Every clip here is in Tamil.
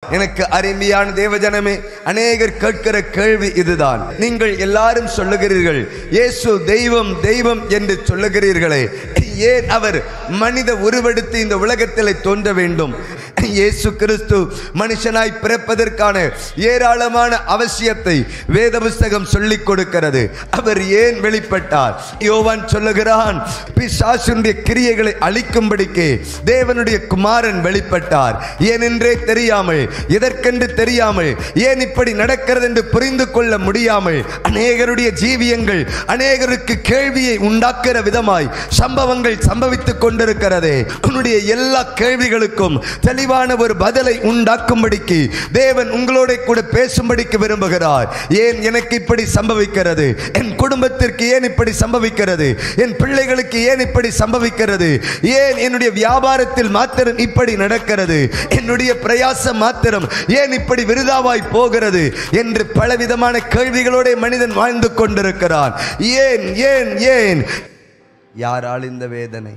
எனக்கு அருமையான தேவஜனமே அநேகர் கேட்கிற கேள்வி இதுதான் நீங்கள் எல்லாரும் சொல்லுகிறீர்கள் இயேசு தெய்வம் தெய்வம் என்று சொல்லுகிறீர்களே ஏன் அவர் மனித உருவெடுத்து இந்த உலகத்திலே தோன்ற வேண்டும் இயேசு கிறிஸ்து மனுஷனாய் பிறப்பதற்கான ஏராளமான அவசியத்தை வேத புஸ்தகம் சொல்லிக் கொடுக்கிறது அவர் ஏன் வெளிப்பட்டார் யோவான் சொல்லுகிறான் பிசாசுடைய கிரியைகளை அழிக்கும்படிக்கு தேவனுடைய குமாரன் வெளிப்பட்டார் ஏனென்றே தெரியாமல் எதற்கென்று தெரியாமல் ஏன் இப்படி நடக்கிறது என்று புரிந்து கொள்ள முடியாமல் அநேகருடைய ஜீவியங்கள் அநேகருக்கு கேள்வியை உண்டாக்குற விதமாய் சம்பவங்கள் சம்பவித்துக் கொண்டிருக்கிறதே உன்னுடைய எல்லா கேள்விகளுக்கும் தெளிவான ஒரு பதிலை உண்டாக்கும்படிக்கு தேவன் உங்களோட கூட பேசும்படிக்கு விரும்புகிறார் ஏன் எனக்கு இப்படி சம்பவிக்கிறது என் குடும்பத்திற்கு ஏன் இப்படி சம்பவிக்கிறது என் பிள்ளைகளுக்கு ஏன் இப்படி சம்பவிக்கிறது ஏன் என்னுடைய வியாபாரத்தில் மாத்திரம் இப்படி நடக்கிறது என்னுடைய பிரயாசம் மாத்திரம் ஏன் இப்படி விருதாவாய் போகிறது என்று பலவிதமான கேள்விகளோட மனிதன் வாழ்ந்து கொண்டிருக்கிறான் ஏன் ஏன் ஏன் யாரால் இந்த வேதனை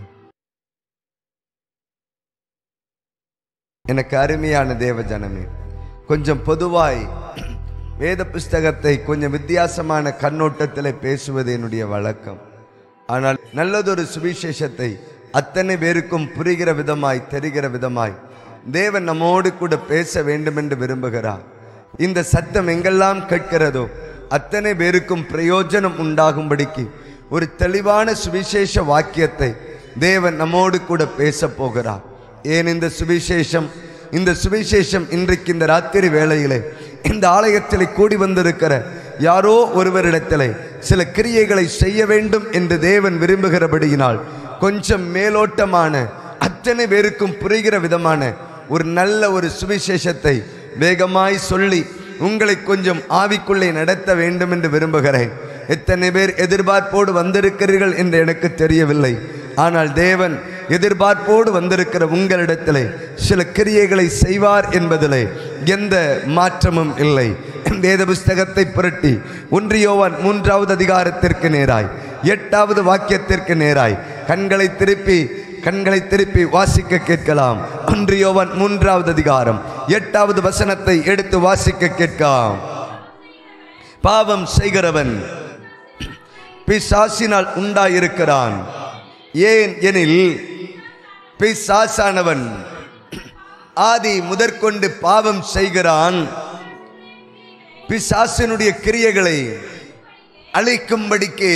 எனக்கு அருமையான தேவ ஜனமே கொஞ்சம் பொதுவாய் வேத புஸ்தகத்தை கொஞ்சம் வித்தியாசமான கண்ணோட்டத்தில் பேசுவது என்னுடைய வழக்கம் ஆனால் நல்லதொரு சுவிசேஷத்தை அத்தனை பேருக்கும் புரிகிற விதமாய் தெரிகிற விதமாய் தேவன் நம்மோடு கூட பேச வேண்டும் என்று விரும்புகிறார் இந்த சத்தம் எங்கெல்லாம் கேட்கிறதோ அத்தனை பேருக்கும் பிரயோஜனம் உண்டாகும்படிக்கு ஒரு தெளிவான சுவிசேஷ வாக்கியத்தை தேவன் நம்மோடு கூட பேச போகிறார் ஏன் இந்த சுவிசேஷம் இந்த சுவிசேஷம் இன்றைக்கு இந்த ராத்திரி வேளையிலே இந்த ஆலயத்தில் கூடி வந்திருக்கிற யாரோ ஒருவரிடத்திலே சில கிரியைகளை செய்ய வேண்டும் என்று தேவன் விரும்புகிறபடியினால் கொஞ்சம் மேலோட்டமான அத்தனை பேருக்கும் புரிகிற விதமான ஒரு நல்ல ஒரு சுவிசேஷத்தை வேகமாய் சொல்லி உங்களை கொஞ்சம் ஆவிக்குள்ளே நடத்த வேண்டும் என்று விரும்புகிறேன் எத்தனை பேர் எதிர்பார்ப்போடு வந்திருக்கிறீர்கள் என்று எனக்கு தெரியவில்லை ஆனால் தேவன் எதிர்பார்ப்போடு வந்திருக்கிற உங்களிடத்திலே சில கிரியைகளை செய்வார் என்பதிலே எந்த மாற்றமும் இல்லை வேத புஸ்தகத்தை புரட்டி ஒன்றியோவான் மூன்றாவது அதிகாரத்திற்கு நேராய் எட்டாவது வாக்கியத்திற்கு நேராய் கண்களை திருப்பி கண்களை திருப்பி வாசிக்க கேட்கலாம் ஒன்றியோவான் மூன்றாவது அதிகாரம் எட்டாவது வசனத்தை எடுத்து வாசிக்க கேட்கலாம் பாவம் செய்கிறவன் பிசாசினால் உண்டாயிருக்கிறான் ஏன் எனில் பிசாசானவன் ஆதி முதற்கொண்டு பாவம் செய்கிறான் பிசாசினுடைய கிரியைகளை அழிக்கும்படிக்கு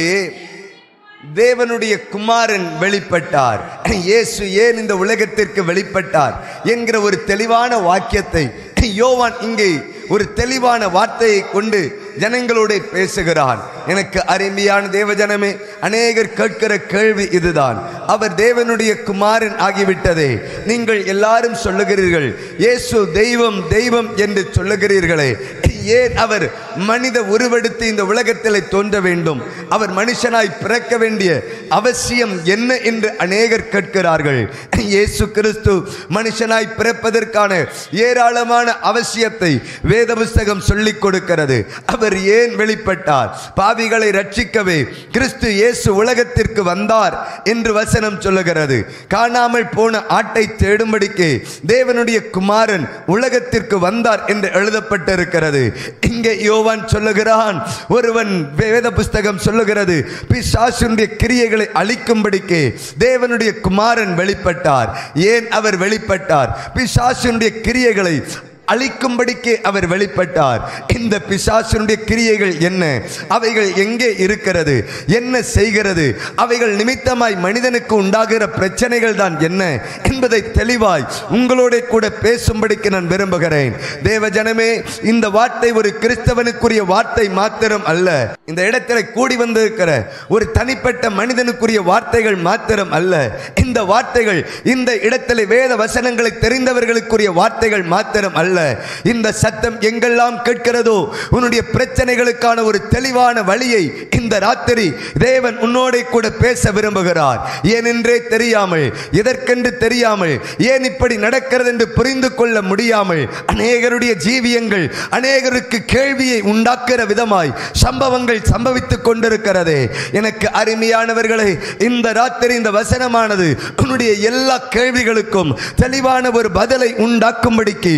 தேவனுடைய குமாரன் வெளிப்பட்டார் இயேசு ஏன் இந்த உலகத்திற்கு வெளிப்பட்டார் என்கிற ஒரு தெளிவான வாக்கியத்தை யோவான் இங்கே ஒரு தெளிவான வார்த்தையை கொண்டு ஜனங்களோட பேசுகிறான் எனக்கு அருமையான தேவஜனமே அநேகர் கேட்கிற கேள்வி இதுதான் அவர் தேவனுடைய குமாரன் ஆகிவிட்டதே நீங்கள் எல்லாரும் சொல்லுகிறீர்கள் இயேசு தெய்வம் தெய்வம் என்று சொல்லுகிறீர்களே ஏன் அவர் மனித உருவெடுத்து இந்த உலகத்தில் தோன்ற வேண்டும் அவர் மனுஷனாய் பிறக்க வேண்டிய அவசியம் என்ன என்று அநேகர் கேட்கிறார்கள் இயேசு கிறிஸ்து மனுஷனாய் பிறப்பதற்கான ஏராளமான அவசியத்தை வேத புஸ்தகம் சொல்லிக் கொடுக்கிறது அவர் ஏன் வெளிப்பட்டார் பாவிகளை ரட்சிக்கவே கிறிஸ்து இயேசு உலகத்திற்கு வந்தார் என்று வசனம் சொல்லுகிறது காணாமல் போன ஆட்டை தேடும்படிக்கு தேவனுடைய குமாரன் உலகத்திற்கு வந்தார் என்று எழுதப்பட்டிருக்கிறது இங்கே யோவான் சொல்லுகிறான் ஒருவன் வேத புஸ்தகம் சொல்லுகிறது பிசாசுடைய கிரியைகளை அழிக்கும்படிக்கு தேவனுடைய குமாரன் வெளிப்பட்டார் ஏன் அவர் வெளிப்பட்டார் பிசாசுடைய கிரியைகளை அழிக்கும்படிக்கு அவர் வெளிப்பட்டார் இந்த பிசாசனுடைய கிரியைகள் என்ன அவைகள் எங்கே இருக்கிறது என்ன செய்கிறது அவைகள் நிமித்தமாய் மனிதனுக்கு உண்டாகிற பிரச்சனைகள் தான் என்ன என்பதை தெளிவாய் உங்களோட கூட பேசும்படிக்கு நான் விரும்புகிறேன் தேவ ஜனமே இந்த வார்த்தை ஒரு கிறிஸ்தவனுக்குரிய வார்த்தை மாத்திரம் அல்ல இந்த இடத்துல கூடி வந்திருக்கிற ஒரு தனிப்பட்ட மனிதனுக்குரிய வார்த்தைகள் மாத்திரம் அல்ல இந்த வார்த்தைகள் இந்த இடத்துல வேத வசனங்களை தெரிந்தவர்களுக்குரிய வார்த்தைகள் மாத்திரம் அல்ல இந்த சத்தம் எங்கெல்லாம் கேட்கிறதோ உன்னுடைய பிரச்சனைகளுக்கான ஒரு தெளிவான வழியை இந்த ராத்திரி தேவன் உன்னோட கூட பேச விரும்புகிறார் ஏனென்றே தெரியாமல் எதற்கென்று தெரியாமல் ஏன் இப்படி நடக்கிறது என்று புரிந்து கொள்ள முடியாமல் அநேகருடைய ஜீவியங்கள் அநேகருக்கு கேள்வியை உண்டாக்குற விதமாய் சம்பவங்கள் சம்பவித்துக் கொண்டிருக்கிறதே எனக்கு அருமையானவர்களே இந்த ராத்திரி இந்த வசனமானது உன்னுடைய எல்லா கேள்விகளுக்கும் தெளிவான ஒரு பதிலை உண்டாக்கும்படிக்கு தேவ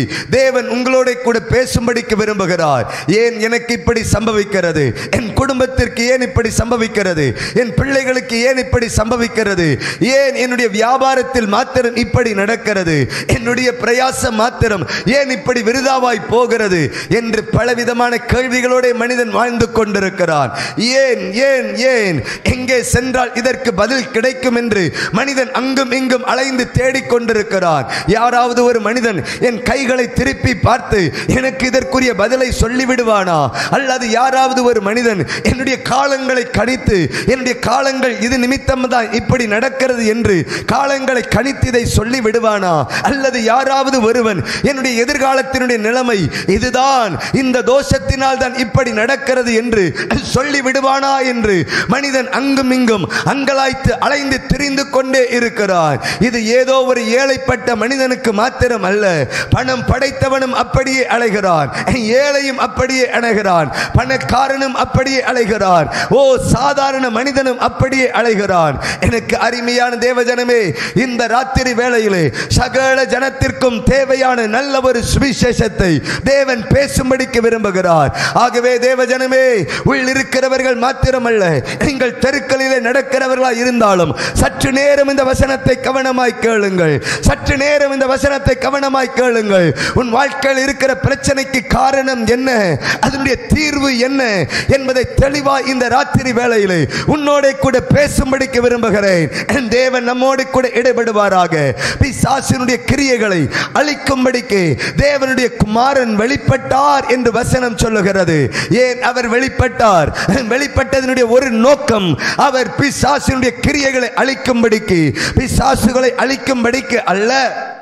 தேவன் உங்களோட கூட பேசும்படிக்கு விரும்புகிறார் ஏன் எனக்கு இப்படி சம்பவிக்கிறது என் குடும்பத்திற்கு ஏன் இப்படி சம்பவிக்கிறது என் பிள்ளைகளுக்கு ஏன் இப்படி சம்பவிக்கிறது ஏன் என்னுடைய வியாபாரத்தில் மாத்திரம் இப்படி நடக்கிறது என்னுடைய பிரயாசம் மாத்திரம் ஏன் இப்படி விருதாவாய் போகிறது என்று பலவிதமான கேள்விகளோட மனிதன் வாழ்ந்து கொண்டிருக்கிறான் ஏன் ஏன் ஏன் எங்கே சென்றால் இதற்கு பதில் கிடைக்கும் என்று மனிதன் அங்கும் இங்கும் அலைந்து தேடிக் கொண்டிருக்கிறான் யாராவது ஒரு மனிதன் என் கைகளை திருப்பி பார்த்து எனக்கு இதற்குரிய பதிலை சொல்லிவிடுவானா அல்லது யாராவது ஒரு மனிதன் என்னுடைய காலங்களை கணித்து என்னுடைய காலங்கள் இது நிமித்தம் தான் இப்படி நடக்கிறது என்று காலங்களை கணித்து இதை சொல்லி விடுவானா அல்லது யாராவது ஒருவன் என்னுடைய எதிர்காலத்தினுடைய நிலைமை இதுதான் இந்த தோஷத்தினால் தான் இப்படி நடக்கிறது என்று சொல்லி விடுவானா என்று மனிதன் அங்கும் இங்கும் அங்கலாய்த்து அலைந்து திரிந்து கொண்டே இருக்கிறான் இது ஏதோ ஒரு ஏழைப்பட்ட மனிதனுக்கு மாத்திரம் அல்ல பணம் படைத்தவனும் அப்படியே அலைகிறான் ஏழையும் அப்படியே அலைகிறான் பணக்காரனும் அப்படியே அலைகிறான் ஓ சாதாரண மனிதனும் அப்படியே அலைகிறான் எனக்கு அருமையான தேவஜனமே இந்த ராத்திரி வேளையிலே சகல ஜனத்திற்கும் தேவையான நல்ல ஒரு சுவிசேஷத்தை தேவன் பேசும்படிக்கு விரும்புகிறார் ஆகவே தேவஜனமே உள் இருக்கிறவர்கள் மாத்திரமல்ல நீங்கள் தெருக்களிலே நடக்கிறவர்களாய் இருந்தாலும் சற்று நேரம் இந்த வசனத்தை கவனமாய் கேளுங்கள் சற்று நேரம் இந்த வசனத்தை கவனமாய் கேளுங்கள் உன் வாழ்க்கையில் இருக்கிற பிரச்சனைக்கு காரணம் என்ன அதனுடைய தீர்வு என்ன என்பதை தெளிவாய் இந்த ராத்திரி வேளையிலே உன்னோட கூட பேசும்படிக்கு விரும்புகிறேன் தேவன் நம்மோடு கூட இடைபடுவாராக பிசாசினுடைய கிரியைகளை அழிக்கும்படிக்கு தேவனுடைய குமாரன் வெளிப்பட்டார் என்று வசனம் சொல்லுகிறது ஏன் அவர் வெளிப்பட்டார் வெளிப்பட்டதனுடைய ஒரு நோக்கம் அவர் பிசாசினுடைய கிரியைகளை அழிக்கும்படிக்கு பிசாசுகளை அழிக்கும்படிக்கு அல்ல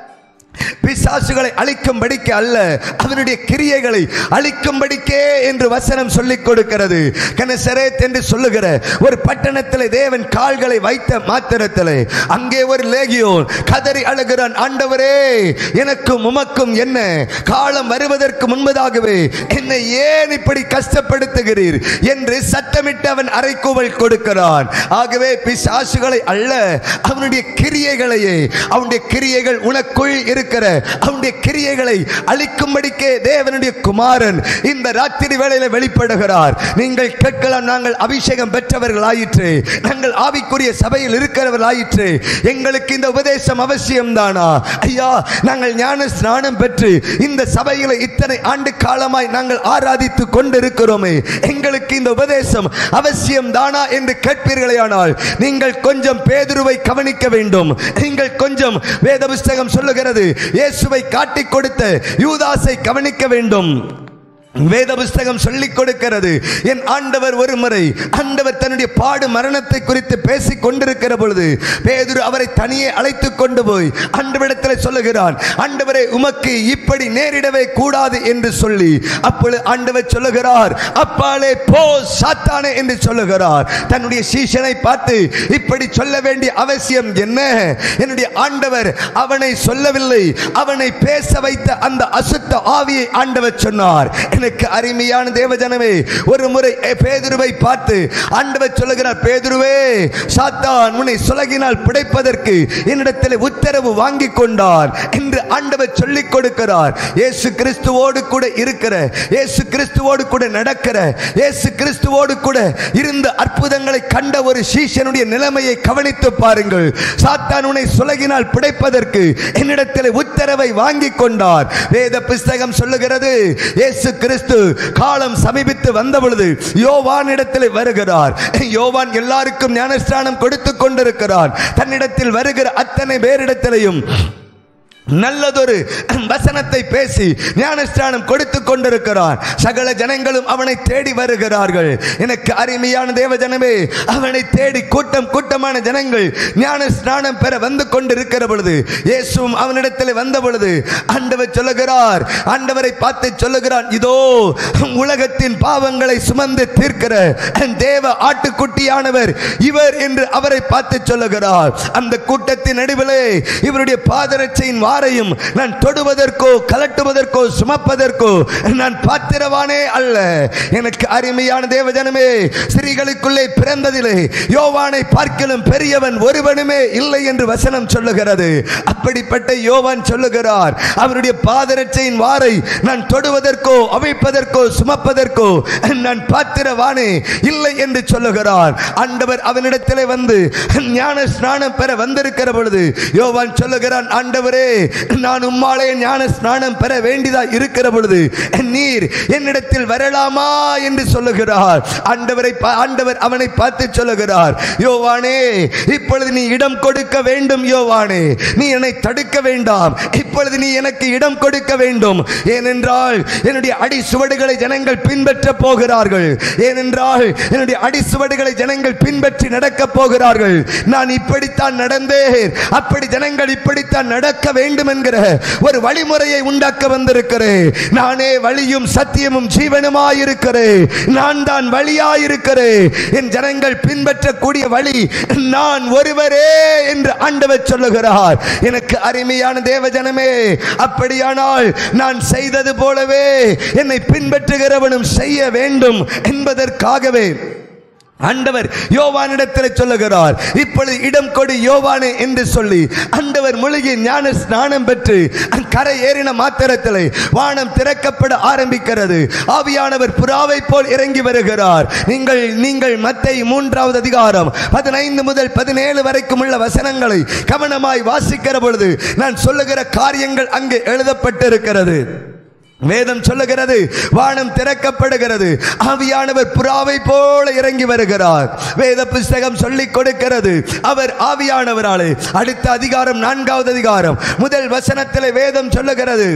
பிசாசுகளை அழிக்கும்படிக்கு அல்ல அவனுடைய கிரியைகளை அழிக்கும்படிக்கே என்று வசனம் சொல்லிக் கொடுக்கிறது கனசரேத் என்று சொல்லுகிற ஒரு பட்டணத்தில் தேவன் கால்களை வைத்த மாத்திரத்தில் அங்கே ஒரு லேகியோன் கதறி அழுகிறான் ஆண்டவரே எனக்கும் உமக்கும் என்ன காலம் வருவதற்கு முன்பதாகவே என்னை ஏன் இப்படி கஷ்டப்படுத்துகிறீர் என்று சத்தமிட்டு அவன் அரைக்கூவல் கொடுக்கிறான் ஆகவே பிசாசுகளை அல்ல அவனுடைய கிரியைகளையே அவனுடைய கிரியைகள் உனக்குள் இருக்கிற அவனுடைய கிரியைகளை அழிக்கும்படிக்கே தேவனுடைய குமாரன் இந்த ராத்திரி வேளையில வெளிப்படுகிறார் நீங்கள் கேட்கலாம் நாங்கள் அபிஷேகம் பெற்றவர்கள் ஆயிற்று நாங்கள் ஆவிக்குரிய சபையில் இருக்கிறவர்கள் ஆயிற்று எங்களுக்கு இந்த உபதேசம் அவசியம் தானா ஐயா நாங்கள் ஞான ஸ்நானம் பெற்று இந்த சபையில் இத்தனை ஆண்டு காலமாய் நாங்கள் ஆராதித்து கொண்டிருக்கிறோமே எங்களுக்கு இந்த உபதேசம் அவசியம் தானா என்று கேட்பீர்களேயானால் நீங்கள் கொஞ்சம் பேதுருவை கவனிக்க வேண்டும் நீங்கள் கொஞ்சம் வேத புஸ்தகம் சொல்லுகிறது இயேசுவை காட்டிக் கொடுத்த யூதாசை கவனிக்க வேண்டும் வேத புஸ்தகம் சொல்லிக் கொடுக்கிறது என் ஆண்டவர் ஒரு முறை ஆண்டவர் தன்னுடைய பாடு மரணத்தை குறித்து பேசிக் கொண்டிருக்கிற பொழுது பேதுரு அவரை தனியே அழைத்துக் கொண்டு போய் ஆண்டவரிடத்தில் சொல்லுகிறான் ஆண்டவரே உமக்கு இப்படி நேரிடவே கூடாது என்று சொல்லி அப்பொழுது ஆண்டவர் சொல்லுகிறார் அப்பாலே போ சாத்தானே என்று சொல்லுகிறார் தன்னுடைய சீஷனை பார்த்து இப்படி சொல்ல வேண்டிய அவசியம் என்ன என்னுடைய ஆண்டவர் அவனை சொல்லவில்லை அவனை பேச வைத்த அந்த அசுத்த ஆவியை ஆண்டவர் சொன்னார் எனக்கு அருமையான தேவஜனமே ஒரு முறை பேதுருவை பார்த்து ஆண்டவர் சொல்லுகிறார் பேதுருவே சாத்தான் உன்னை சுலகினால் பிடைப்பதற்கு என்னிடத்தில் உத்தரவு வாங்கி கொண்டார் என்று ஆண்டவர் சொல்லிக் கொடுக்கிறார் இயேசு கிறிஸ்துவோடு கூட இருக்கிற இயேசு கிறிஸ்துவோடு கூட நடக்கிற இயேசு கிறிஸ்துவோடு கூட இருந்த அற்புதங்களை கண்ட ஒரு சீஷனுடைய நிலைமையை கவனித்து பாருங்கள் சாத்தான் உன்னை சுலகினால் பிடைப்பதற்கு என்னிடத்தில் உத்தரவை வாங்கி கொண்டார் வேத புஸ்தகம் சொல்லுகிறது இயேசு கிறிஸ்து காலம் சமீபித்து வந்த பொழுது யோவானிடத்தில் வருகிறார் யோவான் எல்லாருக்கும் ஞானஸ்தானம் கொடுத்து கொண்டிருக்கிறார் தன்னிடத்தில் வருகிற அத்தனை பேரிடத்திலையும் நல்லதொரு வசனத்தை பேசி ஞானஸ்தானம் கொடுத்து கொண்டிருக்கிறான் சகல ஜனங்களும் அவனை தேடி வருகிறார்கள் எனக்கு அருமையான தேவ ஜனமே அவனை தேடி கூட்டம் கூட்டமான ஜனங்கள் ஞானஸ்நானம் பெற வந்து கொண்டிருக்கிற பொழுது இயேசுவும் அவனிடத்தில் வந்த பொழுது ஆண்டவர் சொல்லுகிறார் ஆண்டவரை பார்த்து சொல்லுகிறான் இதோ உலகத்தின் பாவங்களை சுமந்து தீர்க்கிற தேவ ஆட்டுக்குட்டியானவர் இவர் என்று அவரை பார்த்து சொல்லுகிறார் அந்த கூட்டத்தின் நடுவிலே இவருடைய பாதரட்சையின் வார் யாரையும் நான் தொடுவதற்கோ கலட்டுவதற்கோ சுமப்பதற்கோ நான் பாத்திரவானே அல்ல எனக்கு அருமையான தேவஜனமே ஸ்திரீகளுக்குள்ளே பிறந்ததிலே யோவானை பார்க்கலும் பெரியவன் ஒருவனுமே இல்லை என்று வசனம் சொல்லுகிறது அப்படிப்பட்ட யோவான் சொல்லுகிறார் அவருடைய பாதரட்சையின் வாரை நான் தொடுவதற்கோ அவிழ்ப்பதற்கோ சுமப்பதற்கோ நான் பாத்திரவானே இல்லை என்று சொல்லுகிறார் ஆண்டவர் அவனிடத்திலே வந்து ஞான ஸ்நானம் பெற வந்திருக்கிற பொழுது யோவான் சொல்லுகிறான் ஆண்டவரே நான் உம்மாலே ஞான ஸ்நானம் பெற வேண்டியதா இருக்கிற பொழுது நீர் என்னிடத்தில் வரலாமா என்று சொல்லுகிறார் ஆண்டவரை பா- ஆண்டவர் அவனை பார்த்து சொல்லுகிறார் யோவானே இப்பொழுது நீ இடம் கொடுக்க வேண்டும் யோவானே நீ என்னை தடுக்க வேண்டாம் இப்பொழுது நீ எனக்கு இடம் கொடுக்க வேண்டும் ஏனென்றால் என்னுடைய அடி சுவடுகளை ஜனங்கள் பின்பற்ற போகிறார்கள் ஏனென்றால் என்னுடைய அடி சுவடுகளை ஜனங்கள் பின்பற்றி நடக்க போகிறார்கள் நான் இப்படித்தான் நடந்தேன் அப்படி ஜனங்கள் இப்படித்தான் நடக்க வேண்டும் என்கிற ஒரு வழிமுறையை உண்டாக்க வந்திருக்கிறேன் நானே வழியும் சத்தியமும் ஜீவனுமாயிருக்கிறேன் நான் தான் வழியாயிருக்கிறேன் என் ஜனங்கள் பின்பற்றக்கூடிய வழி நான் ஒருவரே என்று ஆண்டவர் சொல்லுகிறார் எனக்கு அருமையான தேவ ஜனமே அப்படியானால் நான் செய்தது போலவே என்னை பின்பற்றுகிறவனும் செய்ய வேண்டும் என்பதற்காகவே ஆண்டவர் யோவானிடத்தில் சொல்லுகிறார் இப்பொழுது இடம் கொடு யோவானே என்று சொல்லி ஆண்டவர் முழுகி ஞான ஸ்நானம் பெற்று கரை ஏறின மாத்திரத்தில் வானம் திறக்கப்பட ஆரம்பிக்கிறது ஆவியானவர் புறாவை போல் இறங்கி வருகிறார் நீங்கள் நீங்கள் மத்தை மூன்றாவது அதிகாரம் பதினைந்து முதல் பதினேழு வரைக்கும் உள்ள வசனங்களை கவனமாய் வாசிக்கிற பொழுது நான் சொல்லுகிற காரியங்கள் அங்கே எழுதப்பட்டிருக்கிறது வேதம் சொல்லுகிறது வானம் திறக்கப்படுகிறது ஆவியானவர் புறாவை போல இறங்கி வருகிறார் வேத புஸ்தகம் சொல்லிக் கொடுக்கிறது அவர் ஆவியானவராலே அடுத்த அதிகாரம் நான்காவது அதிகாரம் முதல் வசனத்தில் வேதம் சொல்லுகிறது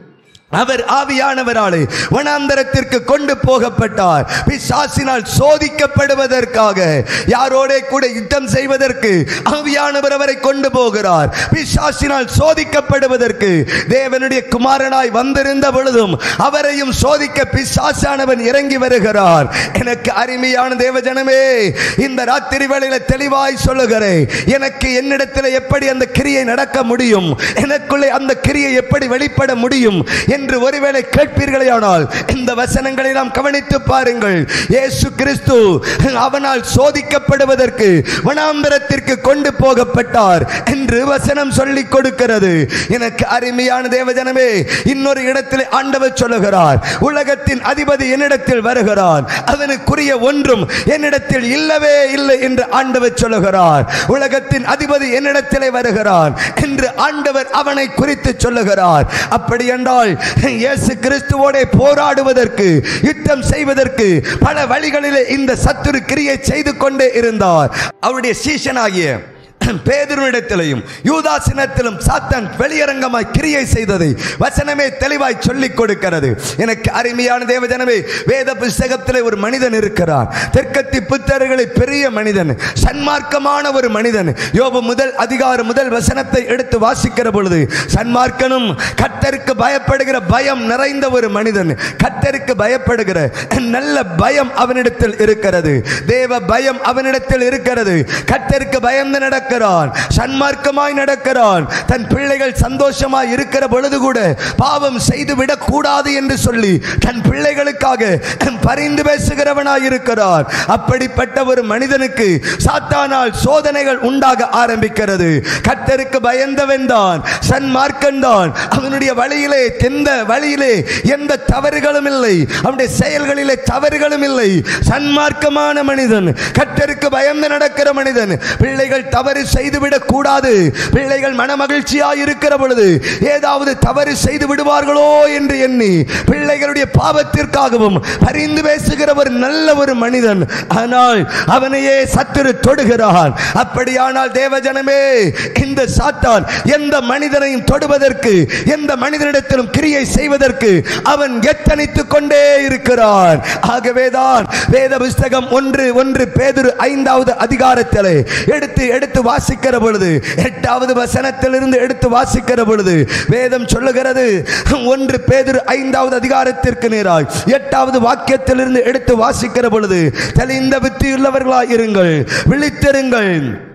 அவர் ஆவியானவராலே வனாந்தரத்திற்கு கொண்டு போகப்பட்டார் பிசாசினால் சோதிக்கப்படுவதற்காக யாரோடே கூட யுத்தம் செய்வதற்கு ஆவியானவர் அவரை கொண்டு போகிறார் பிசாசினால் சோதிக்கப்படுவதற்கு தேவனுடைய குமாரனாய் வந்திருந்த பொழுதும் அவரையும் சோதிக்க பிசாசானவன் இறங்கி வருகிறார் எனக்கு அருமையான தேவஜனமே இந்த ராத்திரி வேளையில தெளிவாய் சொல்லுகிறேன் எனக்கு என்னிடத்தில் எப்படி அந்த கிரியை நடக்க முடியும் எனக்குள்ளே அந்த கிரியை எப்படி வெளிப்பட முடியும் என்று ஒருவேளை கேட்பீர்களேயானால் இந்த வசனங்களை நாம் கவனித்து பாருங்கள் இயேசு கிறிஸ்து அவனால் சோதிக்கப்படுவதற்கு வனாந்தரத்திற்கு கொண்டு போகப்பட்டார் என்று வசனம் சொல்லிக் கொடுக்கிறது எனக்கு அருமையான தேவஜனமே இன்னொரு இடத்தில் ஆண்டவர் சொல்லுகிறார் உலகத்தின் அதிபதி என்னிடத்தில் வருகிறான் அவனுக்குரிய ஒன்றும் என்னிடத்தில் இல்லவே இல்லை என்று ஆண்டவர் சொல்லுகிறார் உலகத்தின் அதிபதி என்னிடத்திலே வருகிறான் என்று ஆண்டவர் அவனை குறித்து சொல்லுகிறார் அப்படி என்றால் இயேசு கிறிஸ்துவோட போராடுவதற்கு யுத்தம் செய்வதற்கு பல வழிகளிலே இந்த சத்துரு கிரியை செய்து கொண்டே இருந்தார் அவருடைய சீஷனாகிய பேதுருவிடத்திலையும் யூதாசினத்திலும் சாத்தான் வெளியரங்கமாய் கிரியை செய்ததை வசனமே தெளிவாய் சொல்லிக் கொடுக்கிறது எனக்கு அருமையான தேவஜனமே வேத புஸ்தகத்திலே ஒரு மனிதன் இருக்கிறான் தெற்கத்தி புத்தர்களை பெரிய மனிதன் சன்மார்க்கமான ஒரு மனிதன் யோபு முதல் அதிகாரம் முதல் வசனத்தை எடுத்து வாசிக்கிற பொழுது சன்மார்க்கனும் கத்தருக்கு பயப்படுகிற பயம் நிறைந்த ஒரு மனிதன் கத்தருக்கு பயப்படுகிற நல்ல பயம் அவனிடத்தில் இருக்கிறது தேவ பயம் அவனிடத்தில் இருக்கிறது கத்தருக்கு பயந்து நடக்கிறான் சன்மார்க்கமாய் நடக்கிறான் தன் பிள்ளைகள் சந்தோஷமாய் இருக்கிற பொழுது கூட பாவம் செய்து விடக் கூடாது என்று சொல்லி தன் பிள்ளைகளுக்காக பரிந்து பேசுகிறவனாய் இருக்கிறான் அப்படிப்பட்ட ஒரு மனிதனுக்கு சாத்தானால் சோதனைகள் உண்டாக ஆரம்பிக்கிறது கத்தருக்கு பயந்தவன் தான் சன்மார்க்கன் தான் அவனுடைய வழியிலே எந்த வழியிலே எந்த தவறுகளும் இல்லை அவனுடைய செயல்களிலே தவறுகளும் இல்லை சன்மார்க்கமான மனிதன் கத்தருக்கு பயந்து நடக்கிற மனிதன் பிள்ளைகள் தவறு செய்துவிடக் கூடாது பிள்ளைகள் மனமகிழ்ச்சியாய் இருக்கிற பொழுது ஏதாவது தவறு செய்து விடுவார்களோ என்று எண்ணி பிள்ளைகளுடைய பாவத்திற்காகவும் பரிந்து பேசுகிற ஒரு நல்ல ஒரு மனிதன் ஆனால் அவனையே சத்துரு தொடுகிறான் அப்படியானால் தேவஜனமே இந்த சாத்தான் எந்த மனிதனையும் தொடுவதற்கு எந்த மனிதனிடத்திலும் கிரியை செய்வதற்கு அவன் எத்தனித்துக் கொண்டே இருக்கிறான் ஆகவேதான் வேத புஸ்தகம் ஒன்று ஒன்று பேதுரு ஐந்தாவது அதிகாரத்திலே எடுத்து எடுத்து வாசிக்கிற பொழுது எட்டாவது வசனத்திலிருந்து எடுத்து வாசிக்கிற பொழுது வேதம் சொல்லுகிறது ஒன்று பேதுரு ஐந்தாவது அதிகாரத்திற்கு நேராய் எட்டாவது வாக்கியத்திலிருந்து எடுத்து வாசிக்கிற பொழுது தெளிந்த புத்தியுள்ளவர்களாய் இருங்கள் விழித்திருங்கள்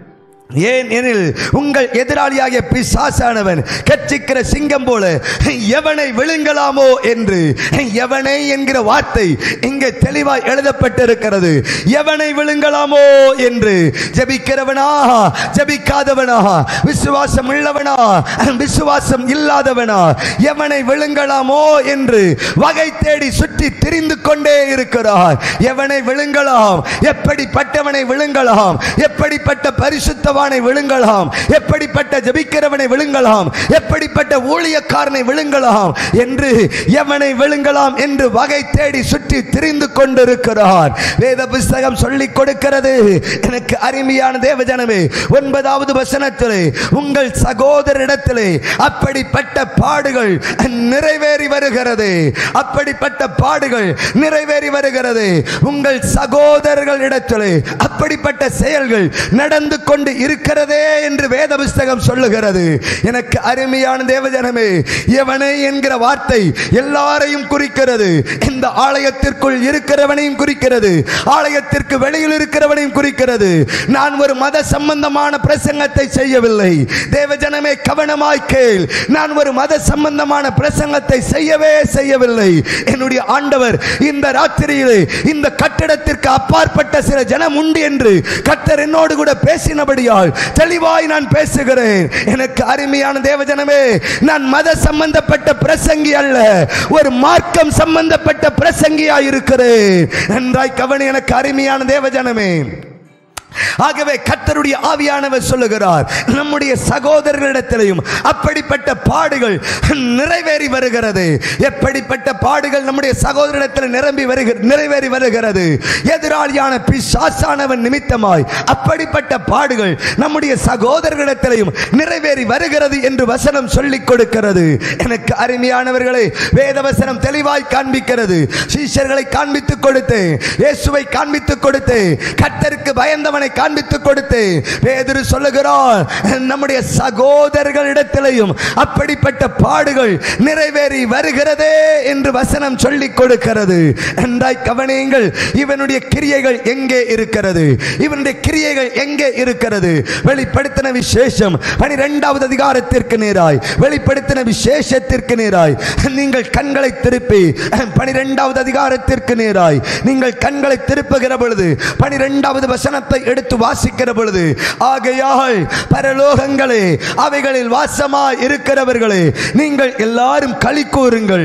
ஏன் எனில் உங்கள் எதிராளியாகிய பிசாசானவன் கட்சிக்கிற சிங்கம் போல எவனை விழுங்கலாமோ என்று எவனை என்கிற வார்த்தை இங்கே தெளிவாய் எழுதப்பட்டிருக்கிறது எவனை விழுங்கலாமோ என்று ஜபிக்கிறவனா ஜபிக்காதவனா விசுவாசம் உள்ளவனா விசுவாசம் இல்லாதவனா எவனை விழுங்கலாமோ என்று வகை தேடி சுற்றி திரிந்து கொண்டே இருக்கிறார் எவனை விழுங்கலாம் எப்படிப்பட்டவனை விழுங்கலாம் எப்படிப்பட்ட பரிசுத்தவானை விழுங்கலாம் எப்படிப்பட்ட ஜபிக்கிறவனை விழுங்கலாம் எப்படிப்பட்ட ஊழியக்காரனை விழுங்கலாம் என்று எவனை விழுங்கலாம் என்று வகை தேடி சுற்றி திரிந்து கொண்டிருக்கிறார் வேத புஸ்தகம் சொல்லிக் கொடுக்கிறது எனக்கு அருமையான தேவஜனமே ஒன்பதாவது வசனத்திலே உங்கள் சகோதரிடத்திலே அப்படிப்பட்ட பாடுகள் நிறைவேறி வருகிறது அப்படிப்பட்ட பாடுகள் நிறைவேறி வருகிறது உங்கள் சகோதரர்களிடத்திலே அப்படிப்பட்ட செயல்கள் நடந்து கொண்டு இருக்கிறதே என்று வேத புஸ்தகம் சொல்லுகிறது எனக்கு அருமையான தேவஜனமே எவனை என்கிற வார்த்தை எல்லாரையும் குறிக்கிறது இந்த ஆலயத்திற்குள் இருக்கிறவனையும் குறிக்கிறது ஆலயத்திற்கு வெளியில் இருக்கிறவனையும் குறிக்கிறது நான் ஒரு மத சம்பந்தமான பிரசங்கத்தை செய்யவில்லை தேவஜனமே கவனமாய் கேள் நான் ஒரு மத சம்பந்தமான பிரசங்கத்தை செய்யவே செய்யவில்லை என்னுடைய ஆண்டவர் இந்த ராத்திரியிலே இந்த கட்டிடத்திற்கு அப்பாற்பட்ட சில ஜனம் உண்டு என்று கர்த்தர் என்னோடு கூட பேசினபடியால் தெளிவாய் நான் பேசுகிறேன் எனக்கு அருமையான தேவஜனமே நான் மத சம்பந்தப்பட்ட பிரசங்கி அல்ல ஒரு மார்க்கம் சம்பந்தப்பட்ட பிரசங்கியாய் இருக்கிறேன் நன்றாய் கவனி எனக்கு அருமையான தேவஜனமே ஆகவே கர்த்தருடைய ஆவியானவர் சொல்லுகிறார் நம்முடைய சகோதரர்களிடத்திலையும் அப்படிப்பட்ட பாடுகள் நிறைவேறி வருகிறது எப்படிப்பட்ட பாடுகள் நம்முடைய சகோதரிடத்தில் நிரம்பி வருகிறது நிறைவேறி வருகிறது எதிராளியான பிசாசானவன் நிமித்தமாய் அப்படிப்பட்ட பாடுகள் நம்முடைய சகோதரர்களிடத்திலையும் நிறைவேறி வருகிறது என்று வசனம் சொல்லிக் கொடுக்கிறது எனக்கு அருமையானவர்களை வேத வசனம் தெளிவாய் காண்பிக்கிறது சீஷர்களை காண்பித்துக் கொடுத்து இயேசுவை காண்பித்துக் கொடுத்து கர்த்தருக்கு பயந்தவனை காண்பித்துக் கொடுத்து பேதுரு சொல்லுகிறார் நம்முடைய சகோதரர்களிடத்திலையும் அப்படிப்பட்ட பாடுகள் நிறைவேறி வருகிறதே என்று வசனம் சொல்லிக் கொடுக்கிறது என்றாய் கவனியுங்கள் இவனுடைய கிரியைகள் எங்கே இருக்கிறது இவனுடைய கிரியைகள் எங்கே இருக்கிறது வெளிப்படுத்தின விசேஷம் பனிரெண்டாவது அதிகாரத்திற்கு நேராய் வெளிப்படுத்தின விசேஷத்திற்கு நேராய் நீங்கள் கண்களை திருப்பி பனிரெண்டாவது அதிகாரத்திற்கு நேராய் நீங்கள் கண்களை திருப்புகிற பொழுது பனிரெண்டாவது வசனத்தை எடுத்து வாசிக்கிற பொழுது ஆகையால் பரலோகங்களே அவைகளில் வாசமாய் இருக்கிறவர்களே நீங்கள் எல்லாரும் களி கூறுங்கள்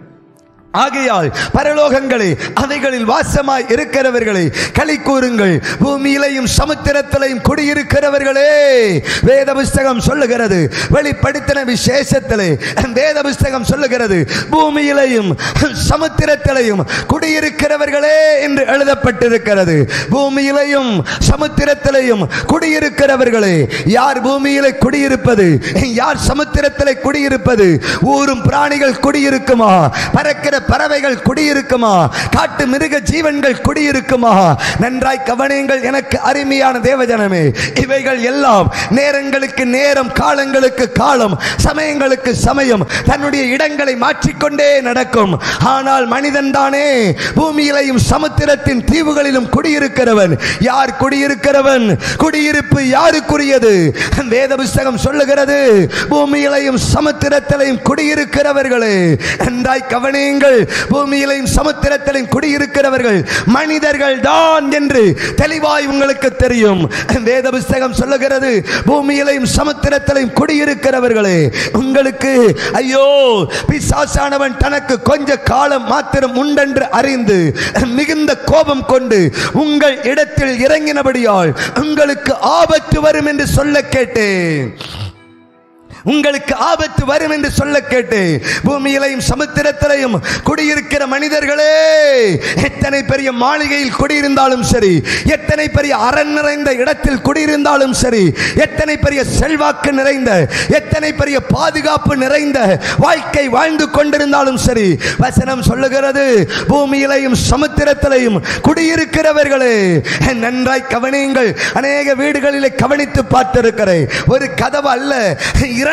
ஆகையால் பரலோகங்களே அவைகளில் வாசமாய் இருக்கிறவர்களே களி கூறுங்கள் பூமியிலையும் சமுத்திரத்திலையும் குடியிருக்கிறவர்களே வேத புஸ்தகம் சொல்லுகிறது வெளிப்படுத்தின விசேஷத்திலே வேத புஸ்தகம் சொல்லுகிறது பூமியிலையும் சமுத்திரத்திலையும் குடியிருக்கிறவர்களே என்று எழுதப்பட்டிருக்கிறது பூமியிலையும் சமுத்திரத்திலையும் குடியிருக்கிறவர்களே யார் பூமியிலே குடியிருப்பது யார் சமுத்திரத்திலே குடியிருப்பது ஊரும் பிராணிகள் குடியிருக்குமா பறக்கிற பறவைகள் குடியிருக்குமா காட்டு மிருக ஜீவன்கள் குடியிருக்குமா நன்றாய் கவனியுங்கள் எனக்கு அருமையான தேவஜனமே இவைகள் எல்லாம் நேரங்களுக்கு நேரம் காலங்களுக்கு காலம் சமயங்களுக்கு சமயம் தன்னுடைய இடங்களை மாற்றிக்கொண்டே நடக்கும் ஆனால் மனிதன் தானே பூமியிலையும் சமுத்திரத்தின் தீவுகளிலும் குடியிருக்கிறவன் யார் குடியிருக்கிறவன் குடியிருப்பு யாருக்குரியது வேத புஸ்தகம் சொல்லுகிறது பூமியிலையும் சமுத்திரத்திலையும் குடியிருக்கிறவர்களே நன்றாய் கவனியுங்கள் பூமியிலையும் சமுத்திரத்திலையும் குடியிருக்கிறவர்கள் மனிதர்கள் தான் என்று தெளிவாய் உங்களுக்கு தெரியும் வேத புஸ்தகம் சொல்லுகிறது பூமியிலையும் சமுத்திரத்திலையும் குடியிருக்கிறவர்களே உங்களுக்கு ஐயோ பிசாசானவன் தனக்கு கொஞ்ச காலம் மாத்திரம் உண்டென்று அறிந்து மிகுந்த கோபம் கொண்டு உங்கள் இடத்தில் இறங்கினபடியால் உங்களுக்கு ஆபத்து வரும் என்று சொல்ல கேட்டேன் உங்களுக்கு ஆபத்து வரும் என்று சொல்ல கேட்டு பூமியிலையும் சமுத்திரத்திலையும் குடியிருக்கிற மனிதர்களே எத்தனை பெரிய மாளிகையில் குடியிருந்தாலும் சரி எத்தனை பெரிய அரண் நிறைந்த இடத்தில் குடியிருந்தாலும் சரி எத்தனை பெரிய செல்வாக்கு நிறைந்த எத்தனை பெரிய பாதுகாப்பு நிறைந்த வாழ்க்கை வாழ்ந்து கொண்டிருந்தாலும் சரி வசனம் சொல்லுகிறது பூமியிலையும் சமுத்திரத்திலையும் குடியிருக்கிறவர்களே நன்றாய் கவனியுங்கள் அநேக வீடுகளிலே கவனித்து பார்த்திருக்கிறேன் ஒரு கதவு அல்ல இரண்டு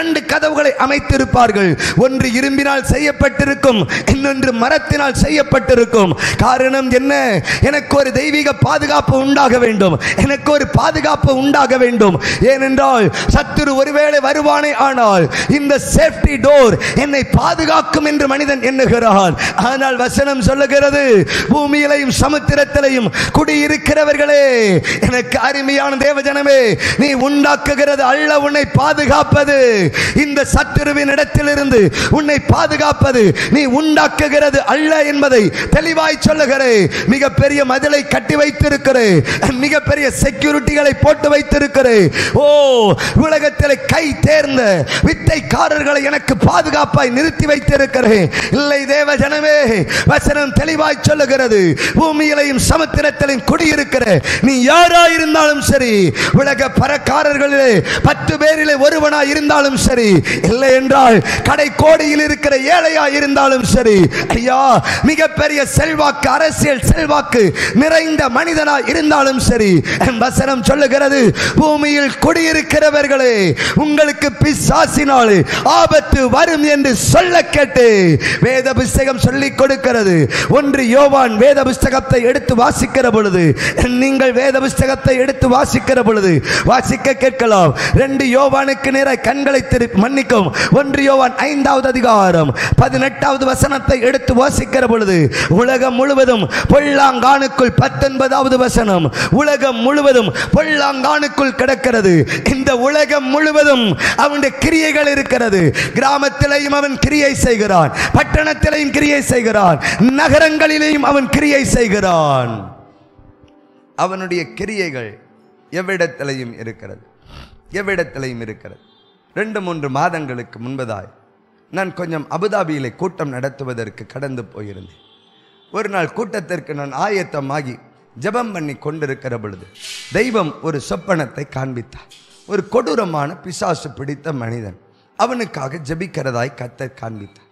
இரண்டு கதவுகளை அமைத்திருப்பார்கள் ஒன்று இரும்பினால் செய்யப்பட்டிருக்கும் இன்னொன்று மரத்தினால் செய்யப்பட்டிருக்கும் காரணம் என்ன எனக்கு ஒரு தெய்வீக பாதுகாப்பு உண்டாக வேண்டும் எனக்கு ஒரு பாதுகாப்பு உண்டாக வேண்டும் ஏனென்றால் சத்துரு ஒருவேளை வருவானே ஆனால் இந்த சேஃப்டி டோர் என்னை பாதுகாக்கும் என்று மனிதன் எண்ணுகிறான் ஆனால் வசனம் சொல்லுகிறது பூமியிலையும் சமுத்திரத்திலையும் குடியிருக்கிறவர்களே எனக்கு அருமையான தேவஜனமே நீ உண்டாக்குகிறது அல்ல உன்னை பாதுகாப்பது இந்த சத்துருவின் இடத்திலிருந்து உன்னை பாதுகாப்பது நீ உண்டாக்குகிறது அல்ல என்பதை தெளிவாய் சொல்லுகிறேன் மிகப்பெரிய மதிலை கட்டி வைத்திருக்கிறேன் மிகப்பெரிய செக்யூரிட்டிகளை போட்டு வைத்திருக்கிறேன் ஓ உலகத்தில் கை தேர்ந்த வித்தைக்காரர்களை எனக்கு பாதுகாப்பாய் நிறுத்தி வைத்திருக்கிறேன் இல்லை தேவ ஜனமே வசனம் தெளிவாய் சொல்லுகிறது பூமியிலையும் சமுத்திரத்திலையும் குடியிருக்கிற நீ யாரா இருந்தாலும் சரி உலக பரக்காரர்களிலே பத்து பேரிலே ஒருவனா இருந்தாலும் சரி இல்லை என்றால் கடை கோடியில் இருக்கிற ஏழையா இருந்தாலும் சரி ஐயா மிகப்பெரிய செல்வாக்கு அரசியல் செல்வாக்கு நிறைந்த மனிதனா இருந்தாலும் சரி வசனம் சொல்லுகிறது பூமியில் குடியிருக்கிறவர்களே உங்களுக்கு பிசாசினால் ஆபத்து வரும் என்று சொல்ல கேட்டு வேத புஸ்தகம் சொல்லிக் கொடுக்கிறது ஒன்று யோவான் வேத புஸ்தகத்தை எடுத்து வாசிக்கிற பொழுது நீங்கள் வேத புஸ்தகத்தை எடுத்து வாசிக்கிற பொழுது வாசிக்க கேட்கலாம் ரெண்டு யோவானுக்கு நேர கண்களை திரு மன்னிக்கும் ஒன்று யோவான் ஐந்தாவது அதிகாரம் பதினெட்டாவது வசனத்தை எடுத்து வாசிக்கிற பொழுது உலகம் முழுவதும் பொல்லாங்கானுக்குள் பத்தொன்பதாவது வசனம் உலகம் முழுவதும் பொல்லாங்கானுக்குள் கிடக்கிறது இந்த உலகம் முழுவதும் அவனுடைய கிரியைகள் இருக்கிறது கிராமத்திலையும் அவன் கிரியை செய்கிறான் பட்டணத்திலையும் கிரியை செய்கிறான் நகரங்களிலேயும் அவன் கிரியை செய்கிறான் அவனுடைய கிரியைகள் எவ்விடத்திலையும் இருக்கிறது எவ்விடத்திலையும் இருக்கிறது ரெண்டு மூன்று மாதங்களுக்கு முன்பதாய் நான் கொஞ்சம் அபுதாபியிலே கூட்டம் நடத்துவதற்கு கடந்து போயிருந்தேன் ஒரு நாள் கூட்டத்திற்கு நான் ஆயத்தமாகி ஜெபம் பண்ணி கொண்டிருக்கிற பொழுது தெய்வம் ஒரு சொப்பனத்தை காண்பித்தார் ஒரு கொடூரமான பிசாசு பிடித்த மனிதன் அவனுக்காக ஜெபிக்கிறதாய் கத்தர் காண்பித்தார்